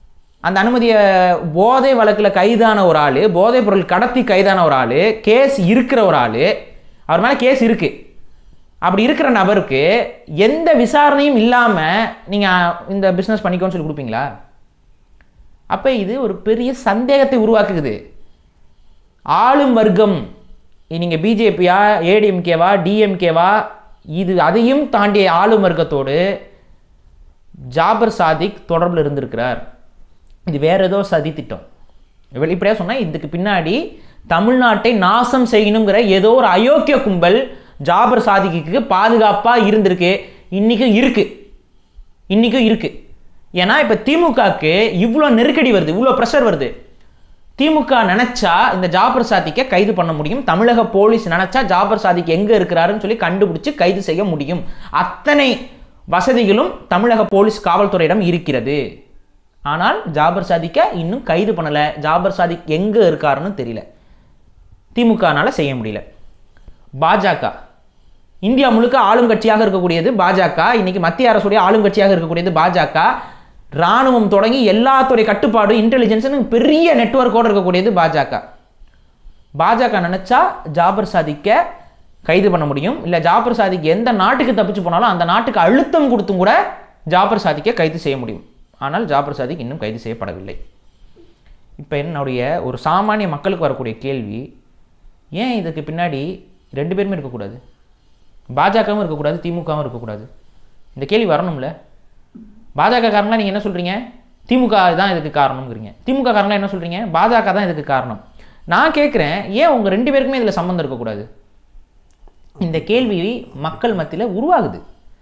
அந்த அனுமதியை போதை வழக்கில் கைதான ஒரு ஆள் போதைப் பொருள் கடத்தி கைதான ஒரு ஆள் கேஸ் இருக்கிற ஒரு ஆள் அவர் மேலே கேஸ் இருக்குது அப்படி இருக்கிற நபருக்கு எந்த விசாரணையும் இல்லாமல் நீங்கள் இந்த பிஸ்னஸ் பண்ணிக்கோன்னு சொல்லி கொடுப்பீங்களா அப்போ இது ஒரு பெரிய சந்தேகத்தை உருவாக்குது ஆளும் வர்க்கம் நீங்கள் பிஜேபியா ஏடிஎம்கேவா டிஎம்கேவா இது அதையும் தாண்டிய ஆளும் வர்க்கத்தோடு ஜாபர் சாதிக் தொடர்பில் இருந்திருக்கிறார் இது வேற ஏதோ சதி திட்டம் வெளிப்படையாக சொன்னால் இதுக்கு பின்னாடி தமிழ்நாட்டை நாசம் செய்யணுங்கிற ஏதோ ஒரு அயோக்கிய கும்பல் ஜாபர் சாதிக்கு பாதுகாப்பாக இருந்திருக்கு இன்றைக்கும் இருக்கு இன்றைக்கும் இருக்கு ஏன்னா இப்போ திமுகவுக்கு இவ்வளோ நெருக்கடி வருது இவ்வளோ ப்ரெஷர் வருது திமுக நினைச்சா இந்த ஜாபர் சாதிக்கை கைது பண்ண முடியும் தமிழக போலீஸ் நினைச்சா ஜாபர் சாதிக் எங்க இருக்கிறாருன்னு சொல்லி கண்டுபிடிச்சு கைது செய்ய முடியும் அத்தனை வசதிகளும் தமிழக போலீஸ் காவல்துறையிடம் இருக்கிறது ஆனால் ஜாபர் சாதிக்க இன்னும் கைது பண்ணல ஜாபர் சாதிக் எங்க இருக்காருன்னு தெரியல திமுகனால செய்ய முடியல பாஜக இந்தியா முழுக்க ஆளும் கட்சியாக இருக்கக்கூடியது பாஜக இன்னைக்கு மத்திய அரசுடைய ஆளும் கட்சியாக இருக்கக்கூடியது பாஜக ராணுவம் தொடங்கி எல்லாத்துடைய கட்டுப்பாடு இன்டெலிஜென்ஸ்னு பெரிய நெட்வொர்க்கோடு இருக்கக்கூடியது பாஜக பாஜக நினைச்சா ஜாபர் சாதிக்க கைது பண்ண முடியும் இல்லை ஜாபர் சாதிக்கு எந்த நாட்டுக்கு தப்பிச்சு போனாலும் அந்த நாட்டுக்கு அழுத்தம் கொடுத்தும் கூட ஜாபர் சாதிக்க கைது செய்ய முடியும் ஆனால் ஜாபர் சாதிக் இன்னும் கைது செய்யப்படவில்லை இப்போ என்னுடைய ஒரு சாமானிய மக்களுக்கு வரக்கூடிய கேள்வி ஏன் இதுக்கு பின்னாடி ரெண்டு பேருமே இருக்கக்கூடாது பாஜகவும் இருக்கக்கூடாது திமுகவும் இருக்கக்கூடாது இந்த கேள்வி வரணும்ல பாஜக காரங்களா நீங்கள் என்ன சொல்கிறீங்க திமுக தான் இதுக்கு காரணம்ங்கிறீங்க திமுக காரங்களா என்ன சொல்கிறீங்க பாஜக தான் இதுக்கு காரணம் நான் கேட்குறேன் ஏன் உங்கள் ரெண்டு பேருக்குமே இதில் சம்மந்தம் இருக்கக்கூடாது இந்த கேள்வி மக்கள் மத்தியில் உருவாகுது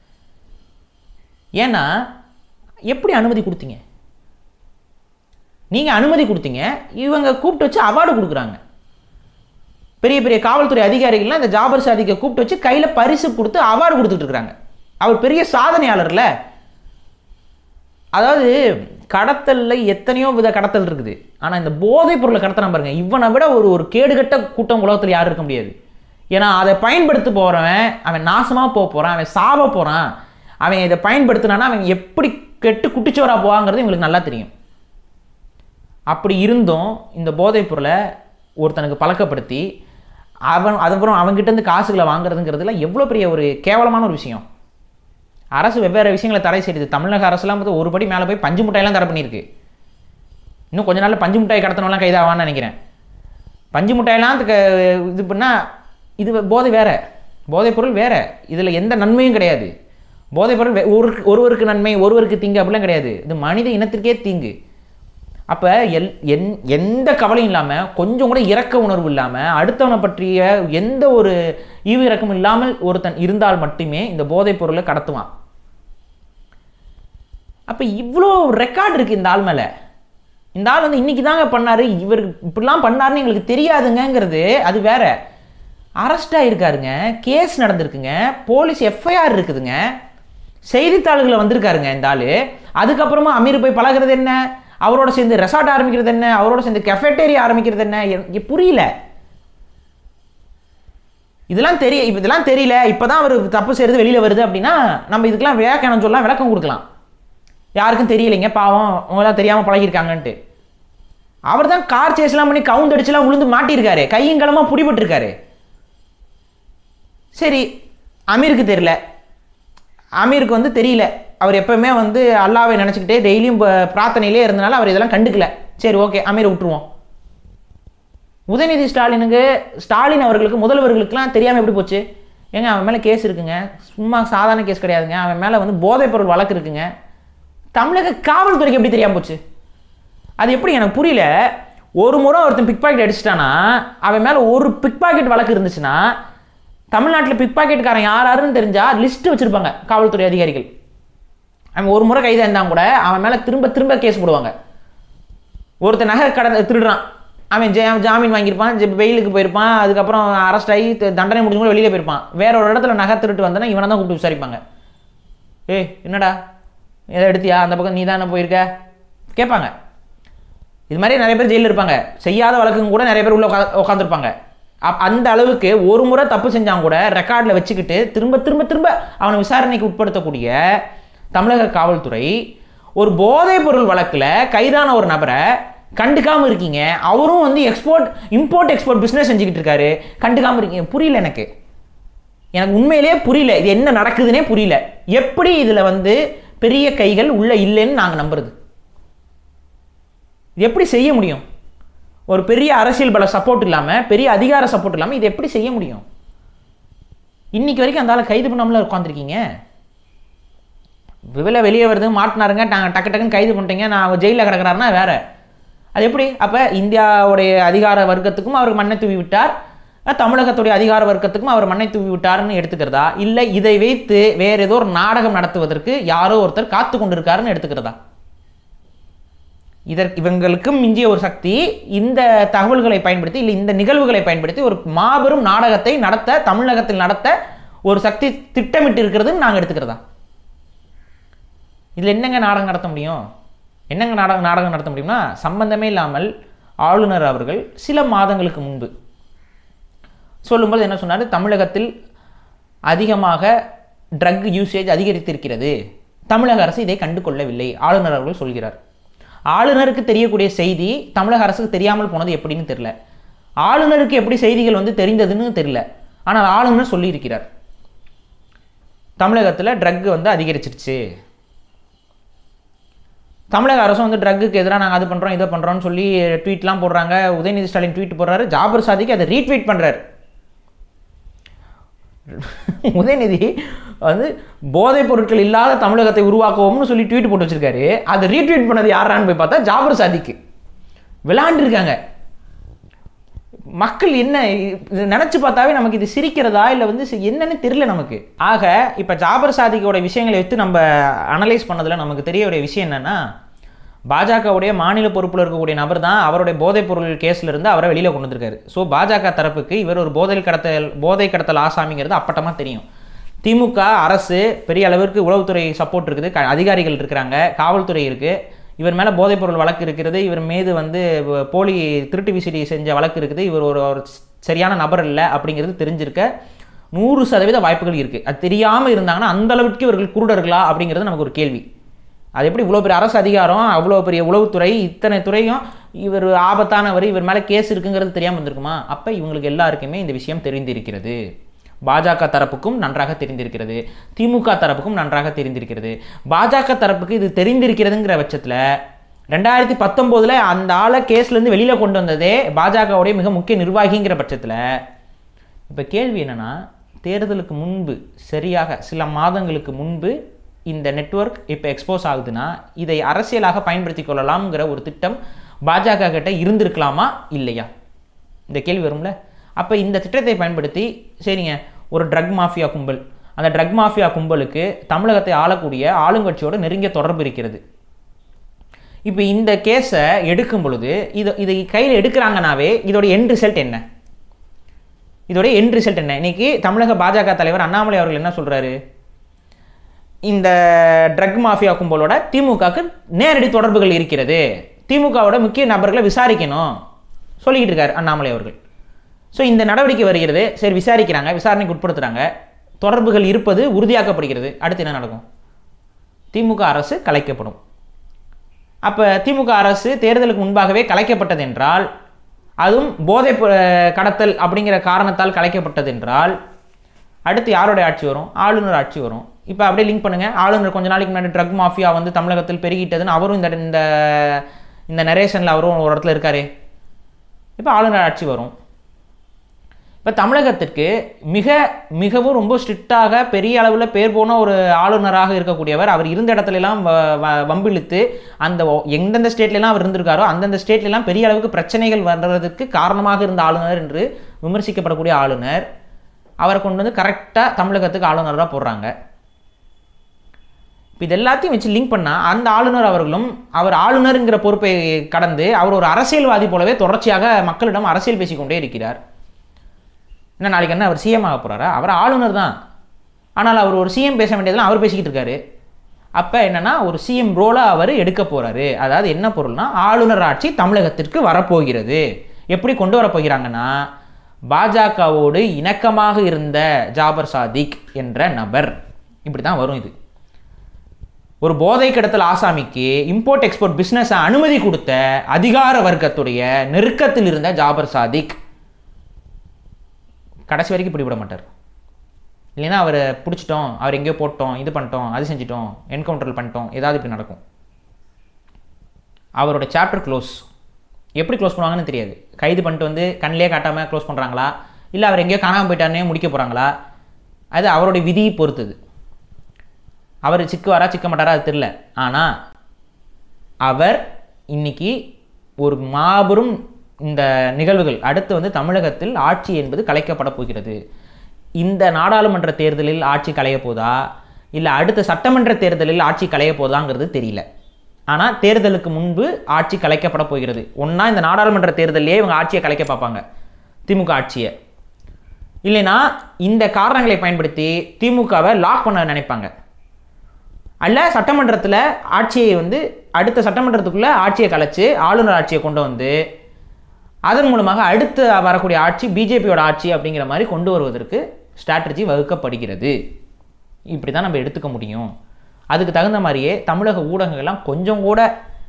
ஏன்னா எப்படி அனுமதி கொடுத்தீங்க நீங்கள் அனுமதி கொடுத்தீங்க இவங்க கூப்பிட்டு வச்சு அவார்டு கொடுக்குறாங்க பெரிய பெரிய காவல்துறை அதிகாரிகள்லாம் இந்த ஜாபர் சாதிக்கை கூப்பிட்டு வச்சு கையில் பரிசு கொடுத்து அவார்டு கொடுத்துட்டு இருக்காங்க அவர் பெரிய சாதனையாளர்ல அதாவது கடத்தல்ல எத்தனையோ வித கடத்தல் இருக்குது ஆனால் இந்த போதைப் பொருளை கடத்தினா பாருங்க இவனை விட ஒரு ஒரு கேடுகட்ட கூட்டம் உலகத்தில் யாரும் இருக்க முடியாது ஏன்னா அதை பயன்படுத்த போகிறவன் அவன் நாசமாக போக போகிறான் அவன் சாவ போகிறான் அவன் இதை பயன்படுத்தினானா அவன் எப்படி கெட்டு குட்டிச்சோரா போவாங்கிறது இவங்களுக்கு நல்லா தெரியும் அப்படி இருந்தும் இந்த போதைப் பொருளை ஒருத்தனுக்கு பழக்கப்படுத்தி அவன் அதுக்கப்புறம் அவன்கிட்டேருந்து காசுகளை வாங்குறதுங்கிறதுலாம் எவ்வளோ பெரிய ஒரு கேவலமான ஒரு விஷயம் அரசு வெவ்வேறு விஷயங்களை தடை செய்யுது தமிழக அரசுலாம் வந்து ஒரு படி மேலே போய் பஞ்சு முட்டாயெல்லாம் தடை பண்ணியிருக்கு இன்னும் கொஞ்ச நாள்ல பஞ்சு முட்டாய் கடத்தினவெல்லாம் கைதாவான்னு நினைக்கிறேன் பஞ்சு முட்டாயெல்லாம் அதுக்கு இது பண்ணால் இது போதை வேற போதைப் பொருள் வேற இதில் எந்த நன்மையும் கிடையாது போதைப் பொருள் வே- ஒருக்கு ஒருவருக்கு நன்மை ஒருவருக்கு தீங்கு அப்படிலாம் கிடையாது இது மனித இனத்திற்கே தீங்கு அப்போ எல் என் எந்த கவலையும் இல்லாமல் கொஞ்சம் கூட இரக்க உணர்வு இல்லாமல் அடுத்தவனை பற்றிய எந்த ஒரு ஈவு இரக்கமும் இல்லாமல் ஒருத்தன் இருந்தால் மட்டுமே இந்த போதைப் பொருளை கடத்துவான் அப்போ இவ்வளோ ரெக்கார்டு இருக்குது இந்த ஆள் மேலே இந்த ஆள் வந்து இன்னைக்கு தாங்க பண்ணாரு இவர் இப்படிலாம் பண்ணாருன்னு எங்களுக்கு தெரியாதுங்கங்கிறது அது வேற அரெஸ்ட் ஆயிருக்காருங்க கேஸ் நடந்திருக்குங்க போலீஸ் எஃப்ஐஆர் இருக்குதுங்க செய்தித்தாள்களை வந்திருக்காருங்க இந்த ஆள் அதுக்கப்புறமா அமீர் போய் பழகுறது என்ன அவரோட சேர்ந்து ரெசார்ட் ஆரம்பிக்கிறது என்ன அவரோட சேர்ந்து கெஃபேட்டேரியா ஆரம்பிக்கிறது என்ன எனக்கு புரியல இதெல்லாம் தெரிய இப்போ இதெல்லாம் தெரியல இப்போ தான் அவர் தப்பு செய்கிறது வெளியில் வருது அப்படின்னா நம்ம இதுக்கெல்லாம் வியாக்கியானம் சொல்லலாம் விளக்கம் கொடுக்கலாம் யாருக்கும் தெரியலைங்க பாவம் அவங்களாம் தெரியாமல் பழகியிருக்காங்கன்ட்டு அவர் தான் கார் சேஸ்லாம் பண்ணி கவுண்ட் அடிச்சுலாம் விழுந்து மாட்டியிருக்காரு கையங்கலமாக பிடிபட்டிருக்காரு சரி அமீருக்கு தெரியல அமீருக்கு வந்து தெரியல அவர் எப்பவுமே வந்து அல்லாவை நினச்சிக்கிட்டே டெய்லியும் ப- பிரார்த்தனையிலே இருந்தனால அவர் இதெல்லாம் கண்டுக்கல சரி ஓகே அமீரை விட்டுருவோம் உதயநிதி ஸ்டாலினுக்கு ஸ்டாலின் அவர்களுக்கு முதல்வர்களுக்கெல்லாம் தெரியாமல் எப்படி போச்சு ஏங்க அவன் மேலே கேஸ் இருக்குங்க சும்மா சாதாரண கேஸ் கிடையாதுங்க அவன் மேலே வந்து போதைப் பொருள் வழக்கு இருக்குங்க தமிழக காவல்துறைக்கு எப்படி தெரியாமல் போச்சு அது எப்படி எனக்கு புரியல ஒரு முறை ஒருத்தன் பிக் பாக்கெட் அடிச்சிட்டானா அவன் மேலே ஒரு பிக் பாக்கெட் வழக்கு இருந்துச்சுன்னா தமிழ்நாட்டில் பிக் பாக்கெட்காரன் யார் யாருன்னு தெரிஞ்சா லிஸ்ட் வச்சிருப்பாங்க காவல்துறை அதிகாரிகள் அவன் ஒரு முறை கைதாக இருந்தான் கூட அவன் மேலே திரும்ப திரும்ப கேஸ் போடுவாங்க ஒருத்தன் நகை கடந்த திருடுறான் அவன் ஜா ஜாமீன் வாங்கியிருப்பான் ஜெ- பெயிலுக்கு போயிருப்பான் அதுக்கப்புறம் அரெஸ்ட் ஆகி த- தண்டனை முடிஞ்சு கூட வெளியில் போயிருப்பான் வேற ஒரு இடத்துல நகை திருட்டு வந்தனா இவனை தான் கூப்பிட்டு விசாரிப்பாங்க ஏய் என்னடா எதை எடுத்தியா அந்த பக்கம் நீ தானே போயிருக்க கேட்பாங்க இது மாதிரி நிறைய பேர் ஜெயிலில் இருப்பாங்க செய்யாத வழக்குங்க கூட நிறைய பேர் உள்ள உட்கா உட்காந்துருப்பாங்க அப் அந்த அளவுக்கு ஒரு முறை தப்பு செஞ்சாங்க கூட ரெக்கார்டில் வச்சுக்கிட்டு திரும்ப திரும்ப திரும்ப அவனை விசாரணைக்கு உட்படுத்தக்கூடிய தமிழக காவல்துறை ஒரு போதைப் பொருள் வழக்கில் கைதான ஒரு நபரை கண்டுக்காம இருக்கீங்க அவரும் வந்து எக்ஸ்போர்ட் இம்போர்ட் எக்ஸ்போர்ட் பிஸ்னஸ் செஞ்சுக்கிட்டு இருக்காரு கண்டுக்காம இருக்கீங்க புரியல எனக்கு எனக்கு உண்மையிலே புரியல இது என்ன நடக்குதுன்னே புரியல எப்படி இதில் வந்து பெரிய கைகள் உள்ள இல்லைன்னு நாங்கள் நம்புறது இது எப்படி செய்ய முடியும் ஒரு பெரிய அரசியல் பல சப்போர்ட் இல்லாமல் பெரிய அதிகார சப்போர்ட் இல்லாமல் இது எப்படி செய்ய முடியும் இன்னைக்கு வரைக்கும் அந்த ஆளை கைது பண்ணாமல உட்காந்துருக்கீங்க விவில வெளியே வருது மாட்டினாருங்க நாங்கள் டக்கு டக்குன்னு கைது பண்ணிட்டீங்க நான் ஜெயிலில் கிடக்குறாருன்னா வேற அது எப்படி அப்போ இந்தியாவுடைய அதிகார வர்க்கத்துக்கும் அவர் மண்ணை தூவி விட்டார் அஹ் தமிழகத்துடைய அதிகார வர்க்கத்துக்கும் அவர் மண்ணை தூவி விட்டாருன்னு எடுத்துக்கிறதா இல்லை இதை வைத்து வேற ஏதோ ஒரு நாடகம் நடத்துவதற்கு யாரோ ஒருத்தர் காத்து கொண்டிருக்காருன்னு எடுத்துக்கிறதா இதற்கு இவங்களுக்கும் மிஞ்சிய ஒரு சக்தி இந்த தகவல்களை பயன்படுத்தி இல்லை இந்த நிகழ்வுகளை பயன்படுத்தி ஒரு மாபெரும் நாடகத்தை நடத்த தமிழகத்தில் நடத்த ஒரு சக்தி திட்டமிட்டு இருக்கிறதுன்னு நாங்கள் எடுத்துக்கிறதா இதில் என்னங்க நாடகம் நடத்த முடியும் என்னங்க நாடகம் நாடகம் நடத்த முடியும்னா சம்பந்தமே இல்லாமல் ஆளுநர் அவர்கள் சில மாதங்களுக்கு முன்பு சொல்லும்போது என்ன சொன்னார் தமிழகத்தில் அதிகமாக ட்ரக் யூசேஜ் அதிகரித்திருக்கிறது தமிழக அரசு இதை கண்டு கொள்ளவில்லை ஆளுநர் அவர்கள் சொல்கிறார் ஆளுநருக்கு தெரியக்கூடிய செய்தி தமிழக அரசுக்கு தெரியாமல் போனது எப்படின்னு தெரியல ஆளுநருக்கு எப்படி செய்திகள் வந்து தெரிந்ததுன்னு தெரியல ஆனால் ஆளுநர் சொல்லியிருக்கிறார் தமிழகத்தில் ட்ரக் வந்து அதிகரிச்சிருச்சு தமிழக அரசும் வந்து ட்ரக்குக்கு எதிராக நாங்கள் அது பண்ணுறோம் இதை பண்ணுறோம்னு சொல்லி ட்வீட்லாம் போடுறாங்க உதயநிதி ஸ்டாலின் ட்வீட் போடுறாரு ஜாபர் சாதிக்கு அதை ரீட்வீட் பண்ணுறாரு உதயநிதி வந்து போதைப் பொருட்கள் இல்லாத தமிழகத்தை உருவாக்குவோம்னு சொல்லி ட்வீட் போட்டு வச்சிருக்காரு அதை ரீட்வீட் பண்ணது யாரான்னு போய் பார்த்தா ஜாபர் சாதிக்கு விளாண்டுருக்காங்க மக்கள் என்ன இது நினச்சி பார்த்தாவே நமக்கு இது சிரிக்கிறதா இல்லை வந்து சி- என்னன்னு தெரியல நமக்கு ஆக இப்போ ஜாபர் சாதிக்கோட விஷயங்களை எடுத்து நம்ம அனலைஸ் பண்ணதில் நமக்கு தெரிய ஒரு விஷயம் என்னன்னா பாஜகவுடைய மாநில பொறுப்பில் இருக்கக்கூடிய நபர் தான் அவருடைய போதைப் பொருள் கேஸ்ல இருந்து அவரை வெளியில் கொண்டு வந்திருக்காரு ஸோ பாஜக தரப்புக்கு இவர் ஒரு போதை கடத்தல் போதை கடத்தல் ஆசாமிங்கிறது அப்பட்டமாக தெரியும் திமுக அரசு பெரிய அளவிற்கு உளவுத்துறை சப்போர்ட் இருக்குது க- அதிகாரிகள் இருக்கிறாங்க காவல்துறை இருக்குது இவர் மேலே போதைப்பொருள் வழக்கு இருக்கிறது இவர் மீது வந்து வ- போலி திருட்டு விசிடி செஞ்ச வழக்கு இருக்குது இவர் ஒரு ஒரு சரியான நபர் இல்லை அப்படிங்கிறது தெரிஞ்சிருக்க நூறு சதவீத வாய்ப்புகள் இருக்குது அது தெரியாமல் இருந்தாங்கன்னா அந்த அளவுக்கு இவர்கள் குருடர்களா அப்படிங்கிறது நமக்கு ஒரு கேள்வி அது எப்படி இவ்வளோ பெரிய அரசு அதிகாரம் அவ்வளோ பெரிய உளவுத்துறை இத்தனை துறையும் இவர் ஆபத்தானவர் இவர் மேலே கேஸ் இருக்குங்கிறது தெரியாமல் இருந்திருக்குமா அப்போ இவங்களுக்கு எல்லாருக்குமே இந்த விஷயம் தெரிந்திருக்கிறது பாஜக தரப்புக்கும் நன்றாக தெரிந்திருக்கிறது திமுக தரப்புக்கும் நன்றாக தெரிந்திருக்கிறது பாஜக தரப்புக்கு இது தெரிந்திருக்கிறதுங்கிற பட்சத்தில் ரெண்டாயிரத்தி பத்தொம்போதில் அந்த ஆளை கேஸ்லேருந்து வெளியில் கொண்டு வந்ததே பாஜகவுடைய மிக முக்கிய நிர்வாகிங்கிற பட்சத்தில் இப்போ கேள்வி என்னன்னா தேர்தலுக்கு முன்பு சரியாக சில மாதங்களுக்கு முன்பு இந்த நெட்வொர்க் இப்போ எக்ஸ்போஸ் ஆகுதுன்னா இதை அரசியலாக பயன்படுத்தி கொள்ளலாம்ங்கிற ஒரு திட்டம் பாஜக கிட்ட இருந்திருக்கலாமா இல்லையா இந்த கேள்வி வரும்ல அப்போ இந்த திட்டத்தை பயன்படுத்தி சரிங்க ஒரு ட்ரக் மாஃபியா கும்பல் அந்த ட்ரக் மாஃபியா கும்பலுக்கு தமிழகத்தை ஆளக்கூடிய ஆளுங்கட்சியோட நெருங்கிய தொடர்பு இருக்கிறது இப்போ இந்த கேஸை எடுக்கும் பொழுது இது இதை கையில் எடுக்கிறாங்கனாவே இதோட எண்ட் ரிசல்ட் என்ன இதோட எண்ட் ரிசல்ட் என்ன இன்னைக்கு தமிழக பாஜக தலைவர் அண்ணாமலை அவர்கள் என்ன சொல்றாரு இந்த ட்ரக் மாஃபியா கும்பலோட திமுகவுக்கு நேரடி தொடர்புகள் இருக்கிறது திமுகவோட முக்கிய நபர்களை விசாரிக்கணும் சொல்லிக்கிட்டு இருக்காரு அண்ணாமலை அவர்கள் ஸோ இந்த நடவடிக்கை வருகிறது சரி விசாரிக்கிறாங்க விசாரணைக்கு உட்படுத்துறாங்க தொடர்புகள் இருப்பது உறுதியாக்கப்படுகிறது அடுத்து என்ன நடக்கும் திமுக அரசு கலைக்கப்படும் அப்போ திமுக அரசு தேர்தலுக்கு முன்பாகவே கலைக்கப்பட்டது என்றால் அதுவும் போதை பொ- கடத்தல் அப்படிங்கிற காரணத்தால் கலைக்கப்பட்டது என்றால் அடுத்து யாரோட ஆட்சி வரும் ஆளுநர் ஆட்சி வரும் இப்போ அப்படியே லிங்க் பண்ணுங்க ஆளுநர் கொஞ்ச நாளைக்கு முன்னாடி ட்ரக் மாஃபியா வந்து தமிழகத்தில் பெருகிட்டதுன்னு அவரும் இந்த இந்த இந்த நரேஷனில் அவரும் ஒரு இடத்துல இருக்காரு இப்போ ஆளுநர் ஆட்சி வரும் இப்போ தமிழகத்திற்கு மிக மிகவும் ரொம்ப ஸ்ட்ரிக்டாக பெரிய அளவில் பேர் போன ஒரு ஆளுநராக இருக்கக்கூடியவர் அவர் இருந்த இடத்துல எல்லாம் வ- வ- வம்பிழுத்து அந்த ஒ- எந்தெந்த ஸ்டேட்லலாம் அவர் இருந்திருக்காரோ அந்தந்த ஸ்டேட்லலாம் பெரிய அளவுக்கு பிரச்சனைகள் வர்றதுக்கு காரணமாக இருந்த ஆளுநர் என்று விமர்சிக்கப்படக்கூடிய ஆளுநர் அவரை கொண்டு வந்து கரெக்டாக தமிழகத்துக்கு ஆளுநராக போடுறாங்க இப்போ இது எல்லாத்தையும் வச்சு லிங்க் பண்ணால் அந்த ஆளுநர் அவர்களும் அவர் ஆளுநருங்கிற பொறுப்பை கடந்து அவர் ஒரு அரசியல்வாதி போலவே தொடர்ச்சியாக மக்களிடம் அரசியல் பேசிக்கொண்டே இருக்கிறார் என்ன நாளைக்கு என்ன அவர் சிஎம் ஆக போகிறாரா அவர் ஆளுநர் தான் ஆனால் அவர் ஒரு சிஎம் பேச வேண்டியதெல்லாம் அவர் பேசிக்கிட்டு இருக்காரு அப்போ என்னன்னா ஒரு சிஎம் ரோலை அவர் எடுக்க போறாரு அதாவது என்ன பொருள்னா ஆளுநர் ஆட்சி தமிழகத்திற்கு வரப்போகிறது எப்படி கொண்டு வரப் போகிறாங்கன்னா பாஜகவோடு இணக்கமாக இருந்த ஜாபர் சாதிக் என்ற நபர் இப்படி தான் வரும் இது ஒரு போதை கடத்தல் ஆசாமிக்கு இம்போர்ட் எக்ஸ்போர்ட் பிஸ்னஸை அனுமதி கொடுத்த அதிகார வர்க்கத்துடைய நெருக்கத்தில் இருந்த ஜாபர் சாதிக் கடைசி வரைக்கும் பிடிபட மாட்டார் இல்லைன்னா அவரை பிடிச்சிட்டோம் அவர் எங்கேயோ போட்டோம் இது பண்ணிட்டோம் அது செஞ்சிட்டோம் என்கவுண்டர் பண்ணிட்டோம் ஏதாவது இப்படி நடக்கும் அவரோட சாப்டர் க்ளோஸ் எப்படி க்ளோஸ் பண்ணுவாங்கன்னு தெரியாது கைது பண்ணிட்டு வந்து கண்ணிலே காட்டாமல் க்ளோஸ் பண்ணுறாங்களா இல்லை அவர் எங்கேயோ காணாமல் போயிட்டாருனே முடிக்க போகிறாங்களா அது அவருடைய விதியை பொறுத்தது அவர் சிக்குவாரா சிக்க மாட்டாரா அது தெரில ஆனால் அவர் இன்னைக்கு ஒரு மாபெரும் இந்த நிகழ்வுகள் அடுத்து வந்து தமிழகத்தில் ஆட்சி என்பது கலைக்கப்பட போகிறது இந்த நாடாளுமன்ற தேர்தலில் ஆட்சி கலைய போதா இல்லை அடுத்த சட்டமன்ற தேர்தலில் ஆட்சி கலைய போதாங்கிறது தெரியல ஆனால் தேர்தலுக்கு முன்பு ஆட்சி கலைக்கப்பட போகிறது ஒன்றா இந்த நாடாளுமன்ற தேர்தலிலே இவங்க ஆட்சியை கலைக்க பார்ப்பாங்க திமுக ஆட்சியை இல்லைன்னா இந்த காரணங்களை பயன்படுத்தி திமுகவை லாக் பண்ண நினைப்பாங்க அல்ல சட்டமன்றத்தில் ஆட்சியை வந்து அடுத்த சட்டமன்றத்துக்குள்ளே ஆட்சியை கலைச்சு ஆளுநர் ஆட்சியை கொண்டு வந்து அதன் மூலமாக அடுத்து வரக்கூடிய ஆட்சி பிஜேபியோட ஆட்சி அப்படிங்கிற மாதிரி கொண்டு வருவதற்கு ஸ்ட்ராட்டஜி வகுக்கப்படுகிறது இப்படி தான் நம்ம எடுத்துக்க முடியும் அதுக்கு தகுந்த மாதிரியே தமிழக ஊடகங்கள்லாம் கொஞ்சம் கூட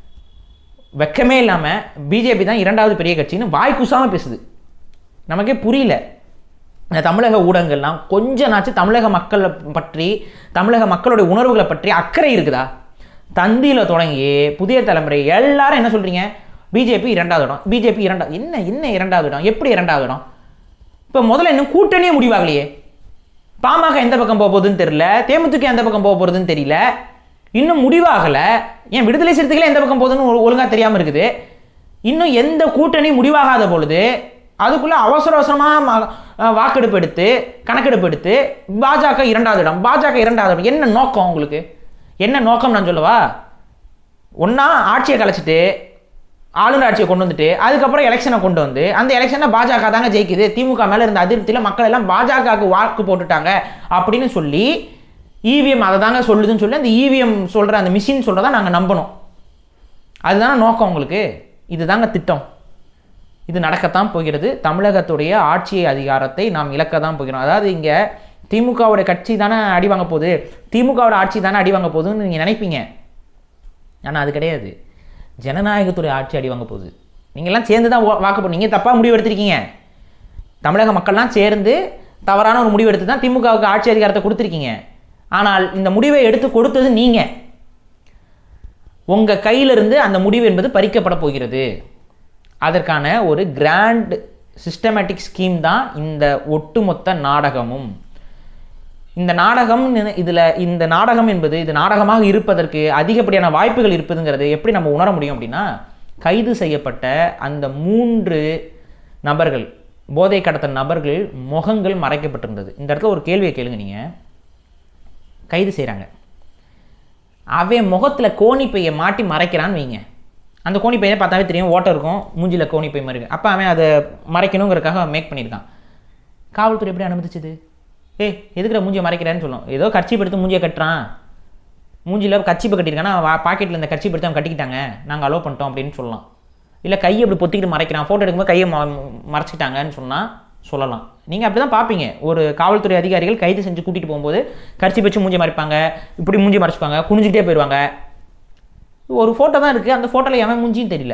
வெக்கமே இல்லாமல் பிஜேபி தான் இரண்டாவது பெரிய கட்சின்னு வாய் கூசாமல் பேசுது நமக்கே புரியல இந்த தமிழக ஊடகங்கள்லாம் கொஞ்ச நாச்சு தமிழக மக்களை பற்றி தமிழக மக்களுடைய உணர்வுகளை பற்றி அக்கறை இருக்குதா தந்தியில் தொடங்கி புதிய தலைமுறை எல்லாரும் என்ன சொல்கிறீங்க பிஜேபி இரண்டாவது இடம் பிஜேபி இரண்டாவது என்ன என்ன இரண்டாவது இடம் எப்படி இரண்டாவது இடம் இப்போ முதல்ல இன்னும் கூட்டணியே முடிவாகலையே பாமக எந்த பக்கம் போக போகுதுன்னு தெரியல தேமுதிக எந்த பக்கம் போக போகிறதுன்னு தெரியல இன்னும் முடிவாகலை ஏன் விடுதலை சிறுத்தைகளே எந்த பக்கம் போகுதுன்னு ஒழுங்காக தெரியாமல் இருக்குது இன்னும் எந்த கூட்டணி முடிவாகாத பொழுது அதுக்குள்ளே அவசர அவசரமாக வாக்கெடுப்பு எடுத்து கணக்கெடுப்பு எடுத்து பாஜக இரண்டாவது இடம் பாஜக இரண்டாவது இடம் என்ன நோக்கம் உங்களுக்கு என்ன நோக்கம் நான் சொல்லவா ஒன்றா ஆட்சியை கலைச்சிட்டு ஆளுநர் ஆட்சியை கொண்டு வந்துட்டு அதுக்கப்புறம் எலெக்ஷனை கொண்டு வந்து அந்த எலெக்ஷனை பாஜக தாங்க ஜெயிக்குது திமுக மேலே இருந்த அதிருப்தியில் மக்கள் எல்லாம் பாஜகவுக்கு வாக்கு போட்டுட்டாங்க அப்படின்னு சொல்லி இவிஎம் அதை தாங்க சொல்லுதுன்னு சொல்லி அந்த இவிஎம் சொல்கிற அந்த மிஷின் சொல்கிறதா நாங்கள் நம்பணும் அதுதானே நோக்கம் உங்களுக்கு இதுதாங்க திட்டம் இது நடக்கத்தான் போகிறது தமிழகத்துடைய ஆட்சி அதிகாரத்தை நாம் இழக்க தான் போகிறோம் அதாவது இங்கே திமுகவோட கட்சி தானே அடி வாங்க போகுது திமுகவோட ஆட்சி தானே அடி வாங்க போகுதுன்னு நீங்கள் நினைப்பீங்க ஆனால் அது கிடையாது ஜனநாயகத்துடைய ஆட்சி அடி வாங்க போகுது நீங்கள்லாம் சேர்ந்து தான் வா- வாக்கு போட்டு நீங்கள் தப்பாக முடிவு எடுத்திருக்கீங்க தமிழக மக்கள்லாம் சேர்ந்து தவறான ஒரு முடிவு எடுத்து தான் திமுகவுக்கு ஆட்சி அதிகாரத்தை கொடுத்துருக்கீங்க ஆனால் இந்த முடிவை எடுத்து கொடுத்தது நீங்கள் உங்கள் கையிலிருந்து அந்த முடிவு என்பது பறிக்கப்பட போகிறது அதற்கான ஒரு கிராண்ட் சிஸ்டமேட்டிக் ஸ்கீம் தான் இந்த ஒட்டுமொத்த நாடகமும் இந்த நாடகம் இதில் இந்த நாடகம் என்பது இது நாடகமாக இருப்பதற்கு அதிகப்படியான வாய்ப்புகள் இருப்பதுங்கிறது எப்படி நம்ம உணர முடியும் அப்படின்னா கைது செய்யப்பட்ட அந்த மூன்று நபர்கள் போதை கடத்தல் நபர்கள் முகங்கள் மறைக்கப்பட்டிருந்தது இந்த இடத்துல ஒரு கேள்வியை கேளுங்க நீங்கள் கைது செய்கிறாங்க அவன் முகத்தில் கோணிப்பையை மாட்டி மறைக்கிறான்னு வைங்க அந்த கோணிப்பையை பார்த்தாவே தெரியும் ஓட்டை இருக்கும் மூஞ்சியில் கோணிப்பை மாதிரி இருக்கு அப்போ அவன் அதை மறைக்கணுங்கிறதுக்காக மேக் பண்ணியிருக்கான் காவல்துறை எப்படி அனுமதிச்சது ஏய் எதுக்குற மூஞ்சியை மறைக்கிறேன்னு சொல்லும் ஏதோ கட்சி எடுத்து மூஞ்சியை கட்டுறான் மூஞ்சியில் கட்சிப்பை கட்டியிருக்கானா பாக்கெட்டில் இந்த கட்சி எடுத்து அவன் கட்டிக்கிட்டாங்க நாங்கள் அலோவ் பண்ணிட்டோம் அப்படின்னு சொல்லலாம் இல்லை கையை இப்படி பொத்திக்கிட்டு மறைக்கிறான் ஃபோட்டோ எடுக்கும்போது கையை ம- மறைச்சிட்டாங்கன்னு சொன்னால் சொல்லலாம் நீங்கள் அப்படி தான் பார்ப்பீங்க ஒரு காவல்துறை அதிகாரிகள் கைது செஞ்சு கூட்டிகிட்டு போகும்போது கட்சி வச்சு மூஞ்சி மறைப்பாங்க இப்படி மூஞ்சி மறைச்சிப்பாங்க குனிஞ்சிக்கிட்டே போயிடுவாங்க ஒரு ஃபோட்டோ தான் இருக்குது அந்த ஃபோட்டோவில் எவன் மூஞ்சியும் தெரியல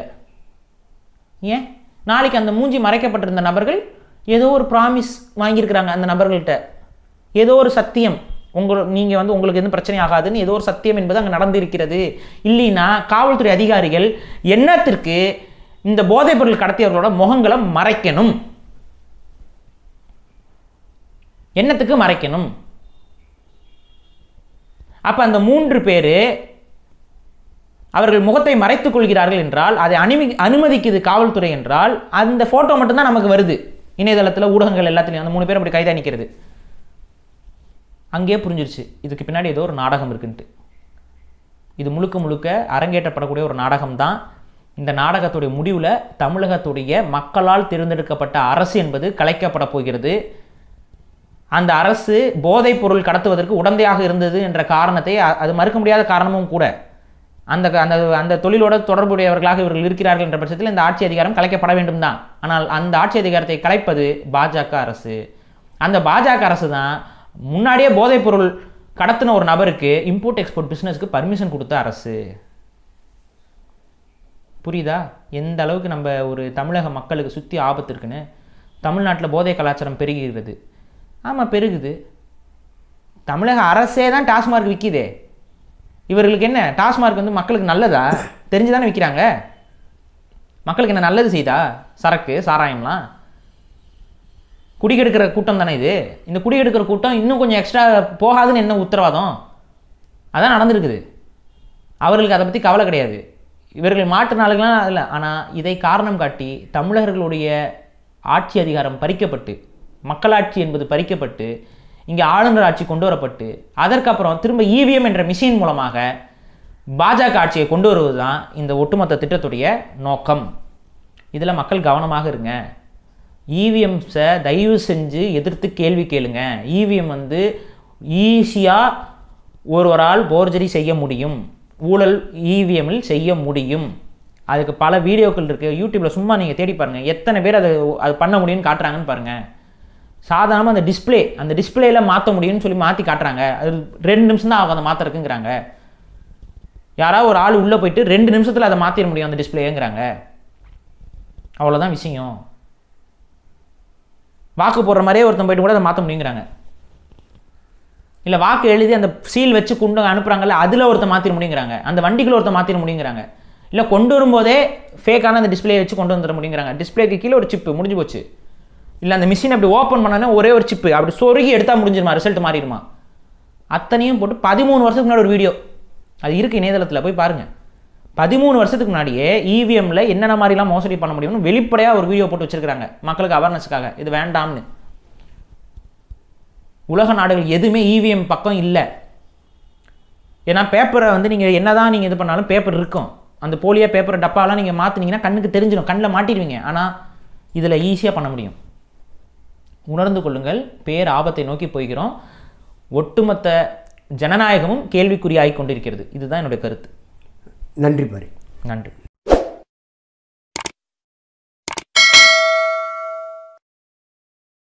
ஏன் நாளைக்கு அந்த மூஞ்சி மறைக்கப்பட்டிருந்த நபர்கள் ஏதோ ஒரு ப்ராமிஸ் வாங்கியிருக்கிறாங்க அந்த நபர்கள்ட்ட ஏதோ ஒரு சத்தியம் உங்கள் நீங்கள் வந்து உங்களுக்கு எதுவும் பிரச்சனை ஆகாதுன்னு ஏதோ ஒரு சத்தியம் என்பது அங்கே நடந்திருக்கிறது இல்லைன்னா காவல்துறை அதிகாரிகள் என்னத்திற்கு இந்த போதைப் பொருள் கடத்தியவர்களோட முகங்களை மறைக்கணும் என்னத்துக்கு மறைக்கணும் அப்போ அந்த மூன்று பேர் அவர்கள் முகத்தை மறைத்துக் கொள்கிறார்கள் என்றால் அதை அனுமதி அனுமதிக்குது காவல்துறை என்றால் அந்த ஃபோட்டோ மட்டும்தான் நமக்கு வருது இணையதளத்தில் ஊடகங்கள் எல்லாத்துலேயும் அந்த மூணு பேர் அப்படி கைதா நிற்கிறது அங்கேயே புரிஞ்சிருச்சு இதுக்கு பின்னாடி ஏதோ ஒரு நாடகம் இருக்குன்ட்டு இது முழுக்க முழுக்க அரங்கேற்றப்படக்கூடிய ஒரு நாடகம் தான் இந்த நாடகத்துடைய முடிவில் தமிழகத்துடைய மக்களால் தேர்ந்தெடுக்கப்பட்ட அரசு என்பது கலைக்கப்பட போகிறது அந்த அரசு போதைப் பொருள் கடத்துவதற்கு உடந்தையாக இருந்தது என்ற காரணத்தை அ- அது மறுக்க முடியாத காரணமும் கூட அந்த க- அந்த அந்த தொழிலோட தொடர்புடையவர்களாக இவர்கள் இருக்கிறார்கள் என்ற பட்சத்தில் இந்த ஆட்சி அதிகாரம் கலைக்கப்பட வேண்டும் தான் ஆனால் அந்த ஆட்சி அதிகாரத்தை கலைப்பது பாஜக அரசு அந்த பாஜக அரசு தான் முன்னாடியே போதைப் பொருள் கடத்தின ஒரு நபருக்கு இம்போர்ட் எக்ஸ்போர்ட் பிஸ்னஸ்க்கு பர்மிஷன் கொடுத்த அரசு புரியுதா எந்த அளவுக்கு நம்ம ஒரு தமிழக மக்களுக்கு சுற்றி ஆபத்து இருக்குன்னு தமிழ்நாட்டில் போதை கலாச்சாரம் பெருகிறது ஆமாம் பெருகுது தமிழக அரசே தான் டாஸ்மார்க் விற்கிதே இவர்களுக்கு என்ன டாஸ்மார்க் வந்து மக்களுக்கு நல்லதா தெரிஞ்சு தானே விற்கிறாங்க மக்களுக்கு என்ன நல்லது செய்தா சரக்கு சாராயம்லாம் குடிகெடுக்கிற கூட்டம் தானே இது இந்த குடிகெடுக்கிற கூட்டம் இன்னும் கொஞ்சம் எக்ஸ்ட்ரா போகாதுன்னு என்ன உத்தரவாதம் அதான் நடந்திருக்குது அவர்களுக்கு அதை பற்றி கவலை கிடையாது இவர்கள் மாற்றுனாளுகளாம் இல்லை ஆனால் இதை காரணம் காட்டி தமிழர்களுடைய ஆட்சி அதிகாரம் பறிக்கப்பட்டு மக்களாட்சி என்பது பறிக்கப்பட்டு இங்கே ஆளுநர் ஆட்சி கொண்டு வரப்பட்டு அதற்கப்புறம் திரும்ப இவிஎம் என்ற மிஷின் மூலமாக பாஜக ஆட்சியை கொண்டு வருவது தான் இந்த ஒட்டுமொத்த திட்டத்துடைய நோக்கம் இதில் மக்கள் கவனமாக இருங்க இவிஎம்ஸை தயவு செஞ்சு எதிர்த்து கேள்வி கேளுங்க இவிஎம் வந்து ஈஸியாக ஒருவரால் போர்ஜரி செய்ய முடியும் ஊழல் இவிஎம்மில் செய்ய முடியும் அதுக்கு பல வீடியோக்கள் இருக்குது யூடியூப்பில் சும்மா நீங்கள் தேடி பாருங்கள் எத்தனை பேர் அதை அது பண்ண முடியும்னு காட்டுறாங்கன்னு பாருங்கள் சாதாரணமாக அந்த டிஸ்ப்ளே அந்த டிஸ்ப்ளேல மாற்ற முடியும்னு சொல்லி மாற்றி காட்டுறாங்க அது ரெண்டு நிமிஷம் தான் ஆகும் அதை மாற்றுறதுக்குங்கிறாங்க யாராவது ஒரு ஆள் உள்ளே போயிட்டு ரெண்டு நிமிஷத்தில் அதை மாற்றிட முடியும் அந்த டிஸ்பிளேங்கிறாங்க அவ்வளோதான் விஷயம் வாக்கு போடுற மாதிரியே ஒருத்தன் போயிட்டு கூட அதை மாற்ற முடியுங்கிறாங்க இல்லை வாக்கு எழுதி அந்த சீல் வச்சு கொண்டு அனுப்புகிறாங்கல்ல அதில் ஒருத்தன் மாற்றிட முடியுங்கிறாங்க அந்த வண்டிக்குள்ள ஒருத்தன் மாற்றிட முடியுங்கிறாங்க இல்லை கொண்டு வரும்போதே ஃபேக்கான அந்த டிஸ்பிளே வச்சு கொண்டு வந்துட முடியுங்கிறாங்க டிஸ்பிளேக்கு கீழே ஒரு சிப்பு முடிஞ்சு போச்சு இல்லை அந்த மிஷின் அப்படி ஓப்பன் பண்ணனா ஒரே ஒரு சிப்பு அப்படி சொருகி எடுத்தால் முடிஞ்சிருமா ரிசல்ட் மாறிடுமா அத்தனையும் போட்டு பதிமூணு வருஷத்துக்கு முன்னாடி ஒரு வீடியோ அது இருக்குது இணையதளத்தில் போய் பாருங்கள் பதிமூணு வருஷத்துக்கு முன்னாடியே இவிஎம்ல என்னென்ன மாதிரிலாம் மோசடி பண்ண முடியும்னு வெளிப்படையாக ஒரு வீடியோ போட்டு வச்சிருக்காங்க மக்களுக்கு அவேர்னஸ்க்காக இது வேண்டாம்னு உலக நாடுகள் எதுவுமே இவிஎம் பக்கம் இல்லை ஏன்னா பேப்பரை வந்து நீங்கள் என்னதான் நீங்கள் இது பண்ணாலும் பேப்பர் இருக்கும் அந்த போலியாக பேப்பர் டப்பாலாம் நீங்கள் மாற்றினீங்கன்னா கண்ணுக்கு தெரிஞ்சிடும் கண்ணில் மாட்டிடுவீங்க ஆனால் இதில் ஈஸியாக பண்ண முடியும் உணர்ந்து கொள்ளுங்கள் பேர் ஆபத்தை நோக்கி போய்கிறோம் ஒட்டுமொத்த ஜனநாயகமும் கேள்விக்குறியாகி கொண்டிருக்கிறது இதுதான் என்னுடைய கருத்து நன்றி பாரி நன்றி